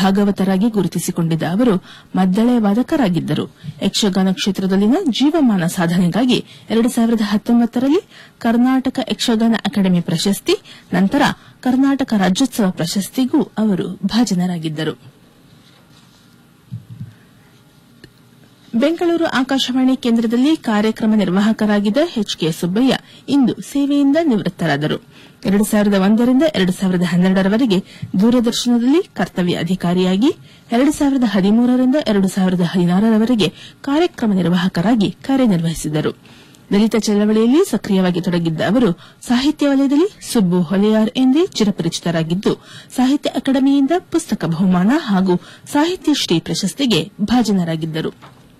ಭಾಗವತರಾಗಿ ಗುರುತಿಸಿಕೊಂಡಿದ್ದ ಅವರು ಮದ್ದಳೆ ವಾದಕರಾಗಿದ್ದರು ಯಕ್ಷಗಾನ ಕ್ಷೇತ್ರದಲ್ಲಿನ ಜೀವಮಾನ ಸಾಧನೆಗಾಗಿ ಎರಡು ಸಾವಿರದ ಹತ್ತೊಂಬತ್ತರಲ್ಲಿ ಕರ್ನಾಟಕ ಯಕ್ಷಗಾನ ಅಕಾಡೆಮಿ ಪ್ರಶಸ್ತಿ ನಂತರ ಕರ್ನಾಟಕ ರಾಜ್ಯೋತ್ಸವ ಪ್ರಶಸ್ತಿಗೂ ಅವರು ಭಾಜನರಾಗಿದ್ದರು ಬೆಂಗಳೂರು ಆಕಾಶವಾಣಿ ಕೇಂದ್ರದಲ್ಲಿ ಕಾರ್ಯಕ್ರಮ ನಿರ್ವಾಹಕರಾಗಿದ್ದ ಎಚ್ ಕೆ ಸುಬ್ಬಯ್ಯ ಇಂದು ಸೇವೆಯಿಂದ ನಿವೃತ್ತರಾದರು ಎರಡು ಸಾವಿರದ ಒಂದರಿಂದ ಎರಡು ಸಾವಿರದ ಹನ್ನೆರಡರವರೆಗೆ ದೂರದರ್ಶನದಲ್ಲಿ ಕರ್ತವ್ಯ ಅಧಿಕಾರಿಯಾಗಿ ಎರಡು ಸಾವಿರದ ಹದಿಮೂರರಿಂದ ಎರಡು ಸಾವಿರದ ಹದಿನಾರರವರೆಗೆ ಕಾರ್ಯಕ್ರಮ ನಿರ್ವಾಹಕರಾಗಿ ಕಾರ್ಯನಿರ್ವಹಿಸಿದರು ದಲಿತ ಚಳವಳಿಯಲ್ಲಿ ಸಕ್ರಿಯವಾಗಿ ತೊಡಗಿದ್ದ ಅವರು ಸಾಹಿತ್ಯ ವಲಯದಲ್ಲಿ ಸುಬ್ಬು ಹೊಲೆಯಾರ್ ಎಂದೇ ಚಿರಪರಿಚಿತರಾಗಿದ್ದು ಸಾಹಿತ್ಯ ಅಕಾಡೆಮಿಯಿಂದ ಪುಸ್ತಕ ಬಹುಮಾನ ಹಾಗೂ ಸಾಹಿತ್ಯ ಶ್ರೀ ಪ್ರಶಸ್ತಿಗೆ ಭಾಜನರಾಗಿದ್ದರು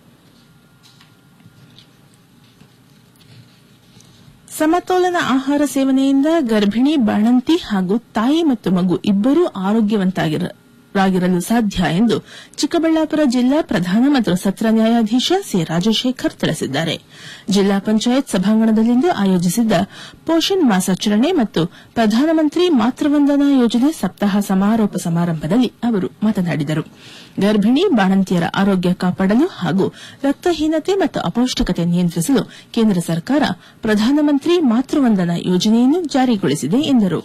ಸಮತೋಲನ ಆಹಾರ ಸೇವನೆಯಿಂದ ಗರ್ಭಿಣಿ ಬಾಣಂತಿ ಹಾಗೂ ತಾಯಿ ಮತ್ತು ಮಗು ಇಬ್ಬರೂ ಆರೋಗ್ಯವಂತರಾಗಿರಲು ಸಾಧ್ಯ ಎಂದು ಚಿಕ್ಕಬಳ್ಳಾಪುರ ಜಿಲ್ಲಾ ಪ್ರಧಾನ ಮತ್ತು ಸತ್ರ ನ್ಯಾಯಾಧೀಶ ಸಿ ರಾಜಶೇಖರ್ ತಿಳಿಸಿದ್ದಾರೆ ಜಿಲ್ಲಾ ಪಂಚಾಯತ್ ಸಭಾಂಗಣದಲ್ಲಿಂದು ಆಯೋಜಿಸಿದ್ದ ಪೋಷಣ್ ಮಾಸಾಚರಣೆ ಮತ್ತು ಪ್ರಧಾನಮಂತ್ರಿ ಮಾತೃವಂದನಾ ಯೋಜನೆ ಸಪ್ತಾಹ ಸಮಾರೋಪ ಸಮಾರಂಭದಲ್ಲಿ ಅವರು ಮಾತನಾಡಿದರು ಗರ್ಭಿಣಿ ಬಾಣಂತಿಯರ ಆರೋಗ್ಯ ಕಾಪಾಡಲು ಹಾಗೂ ರಕ್ತಹೀನತೆ ಮತ್ತು ಅಪೌಷ್ಟಿಕತೆ ನಿಯಂತ್ರಿಸಲು ಕೇಂದ್ರ ಸರ್ಕಾರ ಪ್ರಧಾನಮಂತ್ರಿ ಮಾತೃವಂದನಾ ಯೋಜನೆಯನ್ನು ಜಾರಿಗೊಳಿಸಿದೆ ಎಂದರು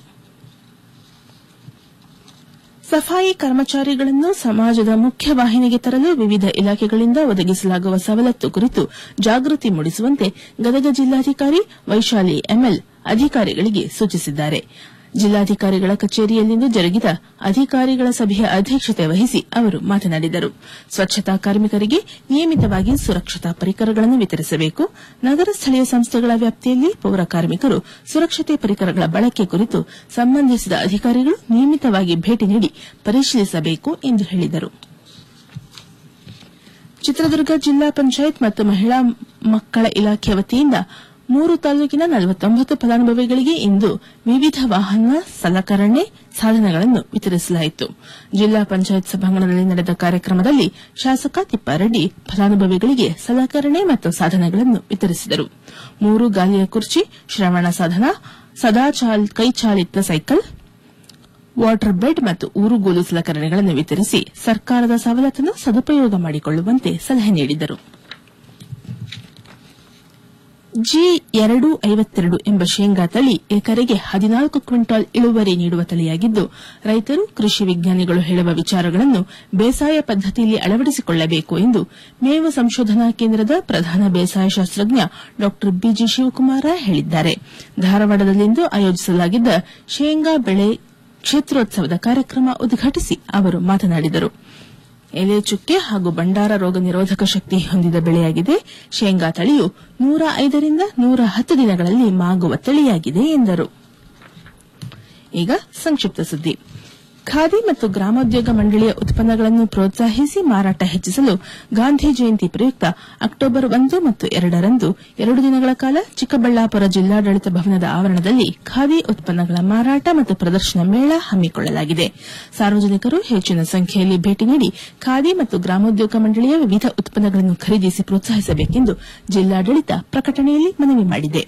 ಸಫಾಯಿ ಕರ್ಮಚಾರಿಗಳನ್ನು ಸಮಾಜದ ಮುಖ್ಯವಾಹಿನಿಗೆ ತರಲು ವಿವಿಧ ಇಲಾಖೆಗಳಿಂದ ಒದಗಿಸಲಾಗುವ ಸವಲತ್ತು ಕುರಿತು ಜಾಗೃತಿ ಮೂಡಿಸುವಂತೆ ಗದಗ ಜಿಲ್ಲಾಧಿಕಾರಿ ವೈಶಾಲಿ ಎಂಎಲ್ ಅಧಿಕಾರಿಗಳಿಗೆ ಸೂಚಿಸಿದ್ದಾರೆ ಜಿಲ್ಲಾಧಿಕಾರಿಗಳ ಕಚೇರಿಯಲ್ಲಿಂದು ಜರುಗಿದ ಅಧಿಕಾರಿಗಳ ಸಭೆಯ ಅಧ್ಯಕ್ಷತೆ ವಹಿಸಿ ಅವರು ಮಾತನಾಡಿದರು ಸ್ವಚ್ಛತಾ ಕಾರ್ಮಿಕರಿಗೆ ನಿಯಮಿತವಾಗಿ ಸುರಕ್ಷತಾ ಪರಿಕರಗಳನ್ನು ವಿತರಿಸಬೇಕು ನಗರ ಸ್ಥಳೀಯ ಸಂಸ್ಥೆಗಳ ವ್ಯಾಪ್ತಿಯಲ್ಲಿ ಪೌರ ಕಾರ್ಮಿಕರು ಸುರಕ್ಷತೆ ಪರಿಕರಗಳ ಬಳಕೆ ಕುರಿತು ಸಂಬಂಧಿಸಿದ ಅಧಿಕಾರಿಗಳು ನಿಯಮಿತವಾಗಿ ಭೇಟಿ ನೀಡಿ ಪರಿಶೀಲಿಸಬೇಕು ಎಂದು ಹೇಳಿದರು ಚಿತ್ರದುರ್ಗ ಜಿಲ್ಲಾ ಪಂಚಾಯತ್ ಮತ್ತು ಮಹಿಳಾ ಮಕ್ಕಳ ಇಲಾಖೆ ವತಿಯಿಂದ ಮೂರು ತಾಲೂಕಿನ ನಲವತ್ತೊಂಬತ್ತು ಫಲಾನುಭವಿಗಳಿಗೆ ಇಂದು ವಿವಿಧ ವಾಹನ ಸಲಕರಣೆ ಸಾಧನಗಳನ್ನು ವಿತರಿಸಲಾಯಿತು ಜಿಲ್ಲಾ ಪಂಚಾಯತ್ ಸಭಾಂಗಣದಲ್ಲಿ ನಡೆದ ಕಾರ್ಯಕ್ರಮದಲ್ಲಿ ಶಾಸಕ ತಿಪ್ಪಾರೆಡ್ಡಿ ಫಲಾನುಭವಿಗಳಿಗೆ ಸಲಕರಣೆ ಮತ್ತು ಸಾಧನಗಳನ್ನು ವಿತರಿಸಿದರು ಮೂರು ಗಾಲಿಯ ಕುರ್ಚಿ ಶ್ರವಣ ಸಾಧನ ಸದಾ ಕೈಚಾಲಿತ ಸೈಕಲ್ ವಾಟರ್ ಬೆಡ್ ಮತ್ತು ಊರುಗೋಲು ಸಲಕರಣೆಗಳನ್ನು ವಿತರಿಸಿ ಸರ್ಕಾರದ ಸವಲತ್ತನ್ನು ಸದುಪಯೋಗ ಮಾಡಿಕೊಳ್ಳುವಂತೆ ಸಲಹೆ ನೀಡಿದರು ಜಿ ಎರಡು ಐವತ್ತೆರಡು ಎಂಬ ಶೇಂಗಾ ತಳಿ ಎಕರೆಗೆ ಹದಿನಾಲ್ಕು ಕ್ವಿಂಟಾಲ್ ಇಳುವರಿ ನೀಡುವ ತಳಿಯಾಗಿದ್ದು ರೈತರು ಕೃಷಿ ವಿಜ್ಞಾನಿಗಳು ಹೇಳುವ ವಿಚಾರಗಳನ್ನು ಬೇಸಾಯ ಪದ್ದತಿಯಲ್ಲಿ ಅಳವಡಿಸಿಕೊಳ್ಳಬೇಕು ಎಂದು ಮೇವು ಸಂಶೋಧನಾ ಕೇಂದ್ರದ ಪ್ರಧಾನ ಬೇಸಾಯ ಶಾಸ್ತ್ರಜ್ಞ ಡಾ ಬಿಜಿ ಶಿವಕುಮಾರ ಹೇಳಿದ್ದಾರೆ ಧಾರವಾಡದಲ್ಲಿಂದು ಆಯೋಜಿಸಲಾಗಿದ್ದ ಶೇಂಗಾ ಬೆಳೆ ಕ್ಷೇತ್ರೋತ್ಸವದ ಕಾರ್ಯಕ್ರಮ ಉದ್ಘಾಟಿಸಿ ಅವರು ಮಾತನಾಡಿದರು ಎಲೆ ಚುಕ್ಕೆ ಹಾಗೂ ಬಂಡಾರ ರೋಗ ನಿರೋಧಕ ಶಕ್ತಿ ಹೊಂದಿದ ಬೆಳೆಯಾಗಿದೆ ಶೇಂಗಾ ತಳಿಯು ನೂರ ಐದರಿಂದ ನೂರ ಹತ್ತು ದಿನಗಳಲ್ಲಿ ಮಾಗುವ ತಳಿಯಾಗಿದೆ ಎಂದರು ಈಗ ಸಂಕ್ಷಿಪ್ತ ಸುದ್ದಿ ಖಾದಿ ಮತ್ತು ಗ್ರಾಮೋದ್ಯೋಗ ಮಂಡಳಿಯ ಉತ್ಪನ್ನಗಳನ್ನು ಪ್ರೋತ್ಸಾಹಿಸಿ ಮಾರಾಟ ಹೆಚ್ಚಿಸಲು ಗಾಂಧಿ ಜಯಂತಿ ಪ್ರಯುಕ್ತ ಅಕ್ಟೋಬರ್ ಒಂದು ಮತ್ತು ಎರಡರಂದು ಎರಡು ದಿನಗಳ ಕಾಲ ಚಿಕ್ಕಬಳ್ಳಾಪುರ ಜಿಲ್ಲಾಡಳಿತ ಭವನದ ಆವರಣದಲ್ಲಿ ಖಾದಿ ಉತ್ಪನ್ನಗಳ ಮಾರಾಟ ಮತ್ತು ಪ್ರದರ್ಶನ ಮೇಳ ಹಮ್ಮಿಕೊಳ್ಳಲಾಗಿದೆ ಸಾರ್ವಜನಿಕರು ಹೆಚ್ಚಿನ ಸಂಖ್ಯೆಯಲ್ಲಿ ಭೇಟಿ ನೀಡಿ ಖಾದಿ ಮತ್ತು ಗ್ರಾಮೋದ್ಯೋಗ ಮಂಡಳಿಯ ವಿವಿಧ ಉತ್ಪನ್ನಗಳನ್ನು ಖರೀದಿಸಿ ಪ್ರೋತ್ಸಾಹಿಸಬೇಕೆಂದು ಜಿಲ್ಲಾಡಳಿತ ಪ್ರಕಟಣೆಯಲ್ಲಿ ಮನವಿ ಮಾಡಿದೆ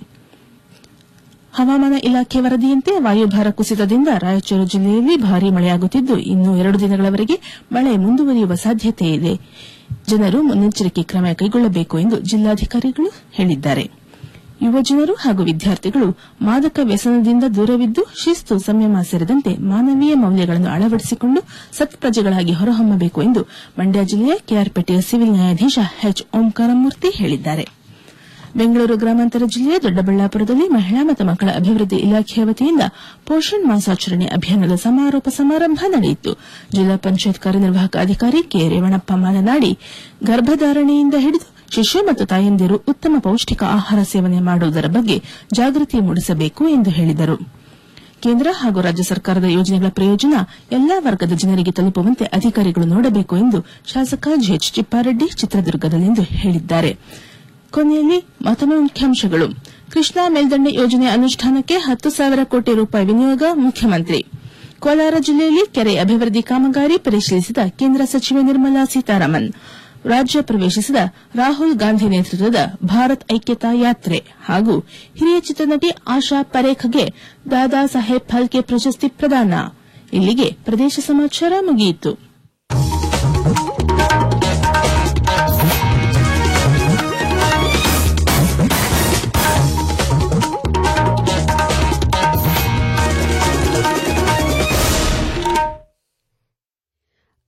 ಹವಾಮಾನ ಇಲಾಖೆ ವರದಿಯಂತೆ ವಾಯುಭಾರ ಕುಸಿತದಿಂದ ರಾಯಚೂರು ಜಿಲ್ಲೆಯಲ್ಲಿ ಭಾರೀ ಮಳೆಯಾಗುತ್ತಿದ್ದು ಇನ್ನು ಎರಡು ದಿನಗಳವರೆಗೆ ಮಳೆ ಮುಂದುವರಿಯುವ ಸಾಧ್ಯತೆಯಿದೆ ಜನರು ಮುನ್ನೆಚ್ಚರಿಕೆ ಕ್ರಮ ಕೈಗೊಳ್ಳಬೇಕು ಎಂದು ಜಿಲ್ಲಾಧಿಕಾರಿಗಳು ಹೇಳಿದ್ದಾರೆ ಯುವಜನರು ಹಾಗೂ ವಿದ್ಯಾರ್ಥಿಗಳು ಮಾದಕ ವ್ಯಸನದಿಂದ ದೂರವಿದ್ದು ಶಿಸ್ತು ಸಂಯಮ ಸೇರಿದಂತೆ ಮಾನವೀಯ ಮೌಲ್ಯಗಳನ್ನು ಅಳವಡಿಸಿಕೊಂಡು ಸತ್ಪ್ರಜೆಗಳಾಗಿ ಹೊರಹೊಮ್ಮಬೇಕು ಎಂದು ಮಂಡ್ಯ ಜಿಲ್ಲೆಯ ಕೆಆರ್ಪೇಟೆಯ ಸಿವಿಲ್ ನ್ಯಾಯಾಧೀಶ ಎಚ್ ಓಂಕಾರಮೂರ್ತಿ ಹೇಳಿದ್ದಾರೆ ಬೆಂಗಳೂರು ಗ್ರಾಮಾಂತರ ಜಿಲ್ಲೆಯ ದೊಡ್ಡಬಳ್ಳಾಪುರದಲ್ಲಿ ಮಹಿಳಾ ಮತ್ತು ಮಕ್ಕಳ ಅಭಿವೃದ್ಧಿ ಇಲಾಖೆಯ ವತಿಯಿಂದ ಪೋಷಣ್ ಮಾಸಾಚರಣೆ ಅಭಿಯಾನದ ಸಮಾರೋಪ ಸಮಾರಂಭ ನಡೆಯಿತು ಜಿಲ್ಲಾ ಪಂಚಾಯತ್ ಕಾರ್ಯನಿರ್ವಾಹಕ ಅಧಿಕಾರಿ ಕೆ ರೇವಣಪ್ಪ ಮಾತನಾಡಿ ಗರ್ಭಧಾರಣೆಯಿಂದ ಹಿಡಿದು ಶಿಶು ಮತ್ತು ತಾಯಂದಿರು ಉತ್ತಮ ಪೌಷ್ಟಿಕ ಆಹಾರ ಸೇವನೆ ಮಾಡುವುದರ ಬಗ್ಗೆ ಜಾಗೃತಿ ಮೂಡಿಸಬೇಕು ಎಂದು ಹೇಳಿದರು ಕೇಂದ್ರ ಹಾಗೂ ರಾಜ್ಯ ಸರ್ಕಾರದ ಯೋಜನೆಗಳ ಪ್ರಯೋಜನ ಎಲ್ಲಾ ವರ್ಗದ ಜನರಿಗೆ ತಲುಪುವಂತೆ ಅಧಿಕಾರಿಗಳು ನೋಡಬೇಕು ಎಂದು ಶಾಸಕ ಜಿಎಚ್ ಚಿಪ್ಪಾರೆಡ್ಡಿ ಚಿತ್ರದುರ್ಗದಲ್ಲಿಂದು ಹೇಳಿದ್ದಾರೆ ಕೊನೆಯಲ್ಲಿ ಮತ್ತೊಮ್ಮೆ ಮುಖ್ಯಾಂಶಗಳು ಕೃಷ್ಣಾ ಮೇಲ್ದಂಡೆ ಯೋಜನೆ ಅನುಷ್ಠಾನಕ್ಕೆ ಹತ್ತು ಸಾವಿರ ಕೋಟಿ ರೂಪಾಯಿ ವಿನಿಯೋಗ ಮುಖ್ಯಮಂತ್ರಿ ಕೋಲಾರ ಜಿಲ್ಲೆಯಲ್ಲಿ ಕೆರೆ ಅಭಿವೃದ್ಧಿ ಕಾಮಗಾರಿ ಪರಿಶೀಲಿಸಿದ ಕೇಂದ್ರ ಸಚಿವೆ ನಿರ್ಮಲಾ ಸೀತಾರಾಮನ್ ರಾಜ್ಯ ಪ್ರವೇಶಿಸಿದ ರಾಹುಲ್ ಗಾಂಧಿ ನೇತೃತ್ವದ ಭಾರತ್ ಐಕ್ಯತಾ ಯಾತ್ರೆ ಹಾಗೂ ಹಿರಿಯ ಚಿತ್ರನಟಿ ಆಶಾ ಪರೇಖ್ಗೆ ದಾದಾ ಸಾಹೇಬ್ ಫಾಲ್ಕೆ ಪ್ರಶಸ್ತಿ ಪ್ರದಾನ ಇಲ್ಲಿಗೆ ಪ್ರದೇಶ ಸಮಾಚಾರ ಮುಗಿಯಿತು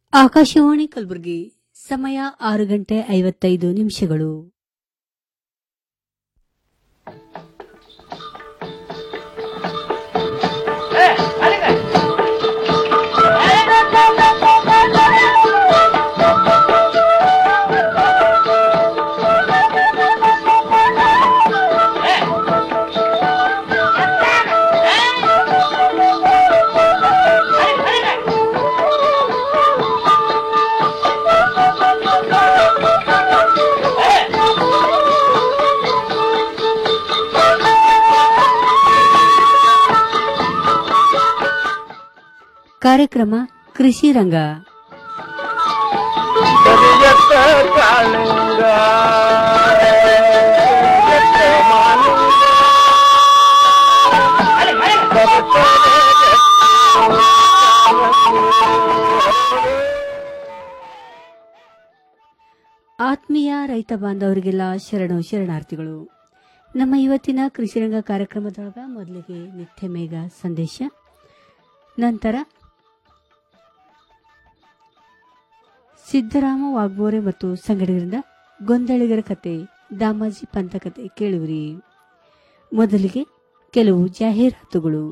ಆಕಾಶವಾಣಿ ಕಲಬುರಗಿ ಸಮಯ ಆರು ಗಂಟೆ ಐವತ್ತೈದು ನಿಮಿಷಗಳು ಕಾರ್ಯಕ್ರಮ ಕೃಷಿ ರಂಗ ಕರಿಯತ್ತ ಕಾಳಿಂಗ ಕರಿಯತ್ತ ಮಾಲಿಂಗ ಆತ್ಮೀಯ ರೈತ ಬಾಂಧವರಿಗೆಲ್ಲ ಶರಣು ಶರಣಾರ್ಥಿಗಳು ನಮ್ಮ ಇವತ್ತಿನ ಕೃಷಿರಂಗ ಕಾರ್ಯಕ್ರಮದೊಳಗ ಮೊದಲಿಗೆ ನಿತ್ಯ ಮೇಘ ಸಂದೇಶ ನಂತರ ಸಿದ್ದರಾಮ ವಾಗ್ಬೋರೆ ಮತ್ತು ಸಂಗಡಿಗರಿಂದ ಗೊಂದಳಿಗರ ಕತೆ ದಾಮಾಜಿ ಪಂತ ಕತೆ ಕೇಳುವಿರಿ ಮೊದಲಿಗೆ ಕೆಲವು ಜಾಹೀರಾತುಗಳು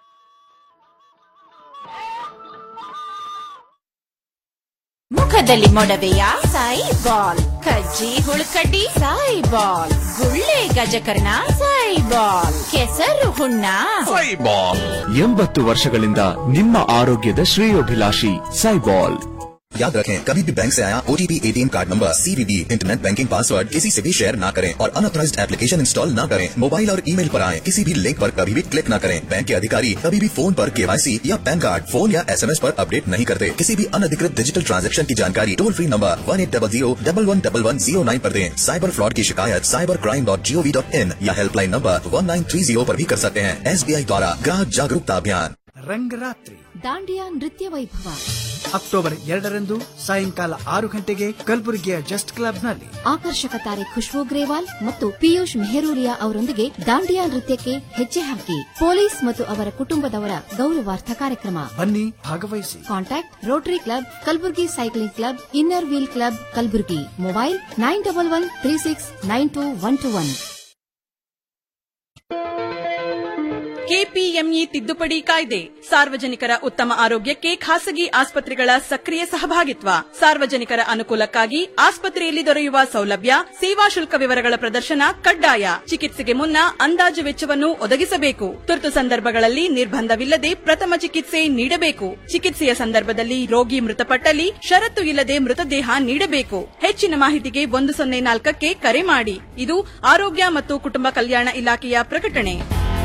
ಮುಖದಲ್ಲಿ ಮೊಡವೆಯ ಸಾಯಿ ಬಾಲ್ ಕಜ್ಜಿ ಹುಳುಕಡ್ಡಿ ಸಾಯಿ ಬಾಲ್ ಗುಳ್ಳೆ ಗಜಕರ್ಣ ಸಾಯಿ ಬಾಲ್ ಕೆಸರು ಹುಣ್ಣ ಸೈಬಾಲ್ ಎಂಬತ್ತು ವರ್ಷಗಳಿಂದ ನಿಮ್ಮ ಆರೋಗ್ಯದ ಶ್ರೇಯೋಭಿಲಾಷಿ ಸೈಬಾಲ್ याद रखें कभी भी बैंक से आया OTP ATM card number CVV internet banking password किसी से भी शेयर न करें और अनऑथराइज्ड एप्लीकेशन इंस्टॉल न करें मोबाइल और ईमेल पर आए किसी भी लिंक पर कभी भी क्लिक न करें बैंक के अधिकारी कभी भी फोन पर केवाईसी या पैन कार्ड फोन या एसएमएस पर अपडेट नहीं करते किसी भी अनधिकृत डिजिटल ट्रांजैक्शन की जानकारी toll free number one eight double zero double one double one zero nine पर दें साइबर फ्रॉड की शिकायत cyber crime dot G O V dot in या helpline number one nine three zero पर भी कर सकते हैं एस द्वारा ग्राहक जागरूकता अभियान ರಂಗರಾತ್ರಿ ದಾಂಡಿಯಾ ನೃತ್ಯ ವೈಭವ ಅಕ್ಟೋಬರ್ ಎರಡರಂದು ಸಾಯಂಕಾಲ ಆರು ಗಂಟೆಗೆ ಕಲಬುರಗಿಯ ಜಸ್ಟ್ ಕ್ಲಬ್ನಲ್ಲಿ ಆಕರ್ಷಕ ತಾರೆ ಖುಷ್ಬೂ ಗ್ರೇವಾಲ್ ಮತ್ತು ಪಿಯೂಷ್ ಮೆಹರೂರಿಯಾ ಅವರೊಂದಿಗೆ ದಾಂಡಿಯಾ ನೃತ್ಯಕ್ಕೆ ಹೆಜ್ಜೆ ಹಾಕಿ ಪೊಲೀಸ್ ಮತ್ತು ಅವರ ಕುಟುಂಬದವರ ಗೌರವಾರ್ಥ ಕಾರ್ಯಕ್ರಮ ಬನ್ನಿ ಭಾಗವಹಿಸಿ contact rotary club Kalaburagi cycling club inner wheel club Kalaburagi mobile nine double one three six nine two one two one KPME ತಿದ್ದುಪಡಿ ಕಾಯ್ದೆ ಸಾರ್ವಜನಿಕರ ಉತ್ತಮ ಆರೋಗ್ಯಕ್ಕೆ ಖಾಸಗಿ ಆಸ್ಪತ್ರೆಗಳ ಸಕ್ರಿಯ ಸಹಭಾಗಿತ್ವ ಸಾರ್ವಜನಿಕರ ಅನುಕೂಲಕ್ಕಾಗಿ ಆಸ್ಪತ್ರೆಯಲ್ಲಿ ದೊರೆಯುವ ಸೌಲಭ್ಯ ಸೇವಾ ಶುಲ್ಕ ವಿವರಗಳ ಪ್ರದರ್ಶನ ಕಡ್ಡಾಯ ಚಿಕಿತ್ಸೆಗೆ ಮುನ್ನ ಅಂದಾಜು ವೆಚ್ಚವನ್ನು ಒದಗಿಸಬೇಕು ತುರ್ತು ಸಂದರ್ಭಗಳಲ್ಲಿ ನಿರ್ಬಂಧವಿಲ್ಲದೆ ಪ್ರಥಮ ಚಿಕಿತ್ಸೆ ನೀಡಬೇಕು ಚಿಕಿತ್ಸೆಯ ಸಂದರ್ಭದಲ್ಲಿ ರೋಗಿ ಮೃತಪಟ್ಟಲ್ಲಿ ಷರತ್ತು ಇಲ್ಲದೆ ಮೃತದೇಹ ನೀಡಬೇಕು ಹೆಚ್ಚಿನ ಮಾಹಿತಿಗೆ ಒಂದು ಸೊನ್ನೆ ನಾಲ್ಕಕ್ಕೆ ಕರೆ ಮಾಡಿ ಇದು ಆರೋಗ್ಯ ಮತ್ತು ಕುಟುಂಬ ಕಲ್ಯಾಣ ಇಲಾಖೆಯ ಪ್ರಕಟಣೆ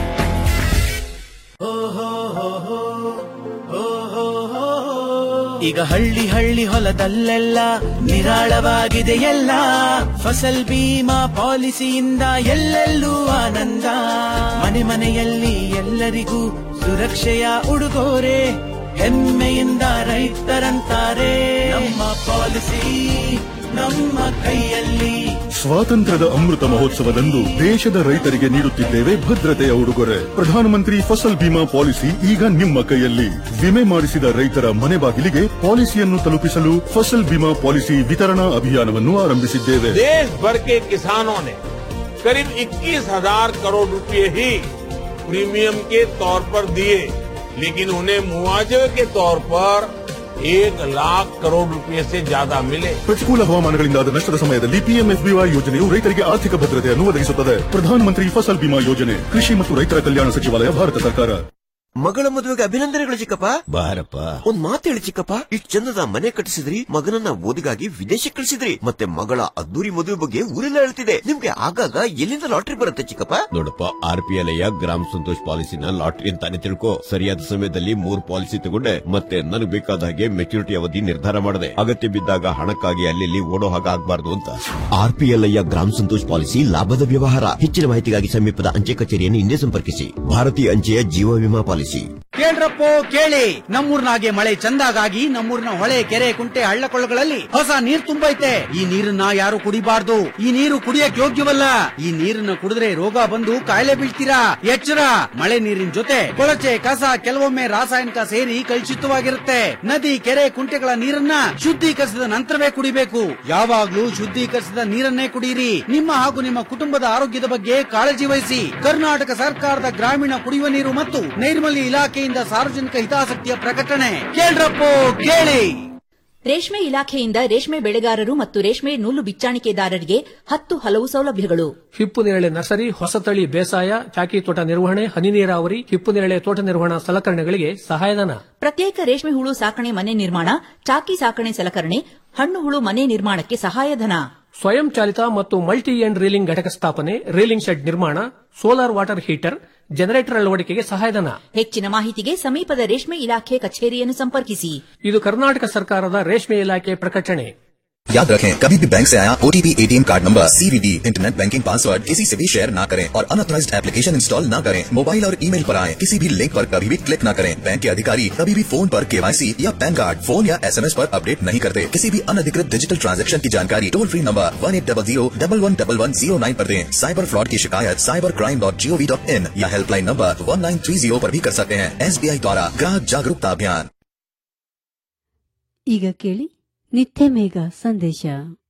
ಈಗ ಹಳ್ಳಿ ಹಳ್ಳಿ ಹೊಲದಲ್ಲೆಲ್ಲ ನಿರಾಳವಾಗಿದೆ ಎಲ್ಲ ಫಸಲ್ ಬೀಮಾ ಪಾಲಿಸಿಯಿಂದ ಎಲ್ಲೆಲ್ಲೂ ಆನಂದ ಮನೆ ಮನೆಯಲ್ಲಿ ಎಲ್ಲರಿಗೂ ಸುರಕ್ಷೆಯ ಉಡುಗೊರೆ ಹೆಮ್ಮೆಯಿಂದ ರೈತರಂತಾರೆ ನಮ್ಮ ಪಾಲಿಸಿ ನಮ್ಮ ಕೈಯಲ್ಲಿ ಸ್ವಾತಂತ್ರ್ಯದ ಅಮೃತ ಮಹೋತ್ಸವದಂದು ದೇಶದ ರೈತರಿಗೆ ನೀಡುತ್ತಿದ್ದೇವೆ ಭದ್ರತೆಯ ಉಡುಗೊರೆ ಪ್ರಧಾನಮಂತ್ರಿ ಫಸಲ್ ಬಿಮಾ ಪಾಲಿಸಿ ಈಗ ನಿಮ್ಮ ಕೈಯಲ್ಲಿ ವಿಮೆ ಮಾಡಿಸಿದ ರೈತರ ಮನೆ ಬಾಗಿಲಿಗೆ ಪಾಲಿಸಿಯನ್ನು ತಲುಪಿಸಲು ಫಸಲ್ ಬಿಮಾ ಪಾಲಿಸಿ ವಿತರಣಾ ಅಭಿಯಾನವನ್ನು ಆರಂಭಿಸಿದ್ದೇವೆ देश भर के किसानों ने करीब 21,000 करोड़ रुपए ही प्रीमियम के तौर पर दिए लेकिन उन्हें मुआवजे के तौर पर एक लाख करोड़ रुपए से ज्यादा मिले ಪ್ರತಿಕೂಲ ಹವಾಮಾನಗಳಿಂದಾದ ನಷ್ಟದ ಸಮಯದಲ್ಲಿ ಪಿಎಂಎಫ್ಬಿವೈ ಯೋಜನೆಯು ರೈತರಿಗೆ ಆರ್ಥಿಕ ಭದ್ರತೆಯನ್ನು ಒದಗಿಸುತ್ತದೆ ಪ್ರಧಾನಮಂತ್ರಿ ಫಸಲ್ ಬಿಮಾ ಯೋಜನೆ ಕೃಷಿ ಮತ್ತು ರೈತರ ಕಲ್ಯಾಣ ಸಚಿವಾಲಯ ಭಾರತ ಸರ್ಕಾರ ಮಗಳ ಮದುವೆಗೆ ಅಭಿನಂದನೆಗಳು ಚಿಕ್ಕಪ್ಪ ಬಾರಪ್ಪ ಒಂದ್ ಮಾತು ಹೇಳಿ ಚಿಕ್ಕಪ್ಪ ಇಷ್ಟು ಚಂದದ ಮನೆ ಕಟ್ಟಿಸಿದ್ರಿ ಮಗನನ್ನ ಓದಿಗಾಗಿ ವಿದೇಶಕ್ಕೆ ಕಳಿಸಿದ್ರಿ ಮತ್ತೆ ಮಗಳ ಅದ್ದೂರಿ ಮದುವೆ ಬಗ್ಗೆ ಊರೆಲ್ಲ ಹೇಳ್ತಿದೆ ನಿಮ್ಗೆ ಆಗಾಗ ಎಲ್ಲಿಂದ ಲಾಟ್ರಿ ಬರುತ್ತೆ ಚಿಕ್ಕಪ್ಪ ನೋಡಪ್ಪ ಆರ್ ಪಿ ಎಲ್ ಗ್ರಾಮ ಸಂತೋಷ್ ಪಾಲಿಸಿನ ಲಾಟ್ರಿ ಅಂತಾನೆ ತಿಳ್ಕೊ ಸರಿಯಾದ ಸಮಯದಲ್ಲಿ ಮೂರ್ ಪಾಲಿಸಿ ತಗೊಂಡೆ ಮತ್ತೆ ನನಗೆ ಬೇಕಾದ ಹಾಗೆ ಮೆಚುರಿಟಿ ಅವಧಿ ನಿರ್ಧಾರ ಮಾಡಿದೆ ಅಗತ್ಯ ಬಿದ್ದಾಗ ಹಣಕ್ಕಾಗಿ ಅಲ್ಲಿ ಓಡೋ ಹಾಗೆ ಆಗ್ಬಾರ್ದು ಅಂತ ಆರ್ ಪಿ ಎಲ್ ಗ್ರಾಮ ಸಂತೋಷ್ ಪಾಲಿಸಿ ಲಾಭದ ವ್ಯವಹಾರ ಹೆಚ್ಚಿನ ಮಾಹಿತಿಗಾಗಿ ಸಮೀಪದ ಅಂಚೆ ಕಚೇರಿಯನ್ನು ಹಿಂದೆ ಸಂಪರ್ಕಿಸಿ ಭಾರತೀಯ ಅಂಚೆಯ ಜೀವ ವಿಮಾ ಪಾಲಿಸಿ ಕೇಳ್ರಪ್ಪೋ ಕೇಳಿ ನಮ್ಮೂರ್ನಾಗೆ ಮಳೆ ಚಂದಾಗಾಗಿ ನಮ್ಮೂರಿನ ಹೊಳೆ ಕೆರೆ ಕುಂಟೆ ಹಳ್ಳಕೊಳ್ಳಗಳಲ್ಲಿ ಹೊಸ ನೀರ್ ತುಂಬೈತೆ ಈ ನೀರನ್ನ ಯಾರು ಕುಡಿಬಾರ್ದು ಈ ನೀರು ಕುಡಿಯಕ್ ಯೋಗ್ಯವಲ್ಲ ಈ ನೀರನ್ನ ಕುಡಿದ್ರೆ ರೋಗ ಬಂದು ಕಾಯಿಲೆ ಬೀಳ್ತೀರಾ ಎಚ್ಚರ ಮಳೆ ನೀರಿನ ಜೊತೆ ಕೊಳಚೆ ಕಸ ಕೆಲವೊಮ್ಮೆ ರಾಸಾಯನಿಕ ಸೇರಿ ಕಲುಷಿತವಾಗಿರುತ್ತೆ ನದಿ ಕೆರೆ ಕುಂಟೆಗಳ ನೀರನ್ನ ಶುದ್ಧೀಕರಿಸಿದ ನಂತರವೇ ಕುಡಿಬೇಕು ಯಾವಾಗ್ಲೂ ಶುದ್ಧೀಕರಿಸಿದ ನೀರನ್ನೇ ಕುಡಿಯಿರಿ ನಿಮ್ಮ ಹಾಗೂ ನಿಮ್ಮ ಕುಟುಂಬದ ಆರೋಗ್ಯದ ಬಗ್ಗೆ ಕಾಳಜಿ ವಹಿಸಿ ಕರ್ನಾಟಕ ಸರ್ಕಾರದ ಗ್ರಾಮೀಣ ಕುಡಿಯುವ ನೀರು ಮತ್ತು ನೈರ್ಮಲ್ಯ ಇಲಾಖೆಯಿಂದ ಸಾರ್ವಜನಿಕ ಹಿತಾಸಕ್ತಿಯ ಪ್ರಕಟಣೆ ಕೇಳ್ರಪ್ಪೋ ಕೇಳಿ ರೇಷ್ಮೆ ಇಲಾಖೆಯಿಂದ ರೇಷ್ಮೆ ಬೆಳೆಗಾರರು ಮತ್ತು ರೇಷ್ಮೆ ನೂಲು ಬಿಚ್ಚಾಣಿಕೆದಾರರಿಗೆ ಹತ್ತು ಹಲವು ಸೌಲಭ್ಯಗಳು ಹಿಪ್ಪು ನೇರಳೆ ನರ್ಸರಿ ಹೊಸತಳಿ ಬೇಸಾಯ ಚಾಕಿ ತೋಟ ನಿರ್ವಹಣೆ ಹನಿ ನೀರಾವರಿ ಹಿಪ್ಪು ನೇರಳೆ ತೋಟ ನಿರ್ವಹಣಾ ಸಲಕರಣೆಗಳಿಗೆ ಸಹಾಯಧನ ಪ್ರತ್ಯೇಕ ರೇಷ್ಮೆ ಹುಳು ಸಾಕಣೆ ಮನೆ ನಿರ್ಮಾಣ ಚಾಕಿ ಸಾಕಣೆ ಸಲಕರಣೆ ಹಣ್ಣು ಹುಳು ಮನೆ ನಿರ್ಮಾಣಕ್ಕೆ ಸಹಾಯಧನ ಸ್ವಯಂ ಚಾಲಿತ ಮತ್ತು ಮಲ್ಟಿ ಎಂಡ್ ರೀಲಿಂಗ್ ಘಟಕ ಸ್ಥಾಪನೆ ರೀಲಿಂಗ್ ಶೆಡ್ ನಿರ್ಮಾಣ ಸೋಲಾರ್ ವಾಟರ್ ಹೀಟರ್ ಜನರೇಟರ್ ಅಳವಡಿಕೆಗೆ ಸಹಾಯಧನ ಹೆಚ್ಚಿನ ಮಾಹಿತಿಗೆ ಸಮೀಪದ ರೇಷ್ಮೆ ಇಲಾಖೆ ಕಚೇರಿಯನ್ನು ಸಂಪರ್ಕಿಸಿ ಇದು ಕರ್ನಾಟಕ ಸರ್ಕಾರದ ರೇಷ್ಮೆ ಇಲಾಖೆ ಪ್ರಕಟಣೆ याद रखें कभी भी बैंक से आया OTP ATM card number CVV internet banking password किसी से भी शेयर ना करें और अनऑथराइज्ड एप्लीकेशन इंस्टॉल ना करें मोबाइल और ईमेल पर आए किसी भी लिंक पर कभी भी क्लिक ना करें बैंक के अधिकारी कभी भी फोन पर केवाईसी या पैन कार्ड फोन या एसएमएस पर अपडेट नहीं करते किसी भी अनधिकृत डिजिटल ट्रांजैक्शन की जानकारी toll free number one eight double zero double one double one zero nine पर दें साइबर फ्रॉड की शिकायत cyber crime dot G O V dot in या helpline number one nine three zero पर भी कर सकते हैं एसबीआई द्वारा ग्राहक जागरूकता अभियान ಈಗ ಕೇಳಿ ನಿತ್ಯ ಮೇಘ ಸಂದೇಶ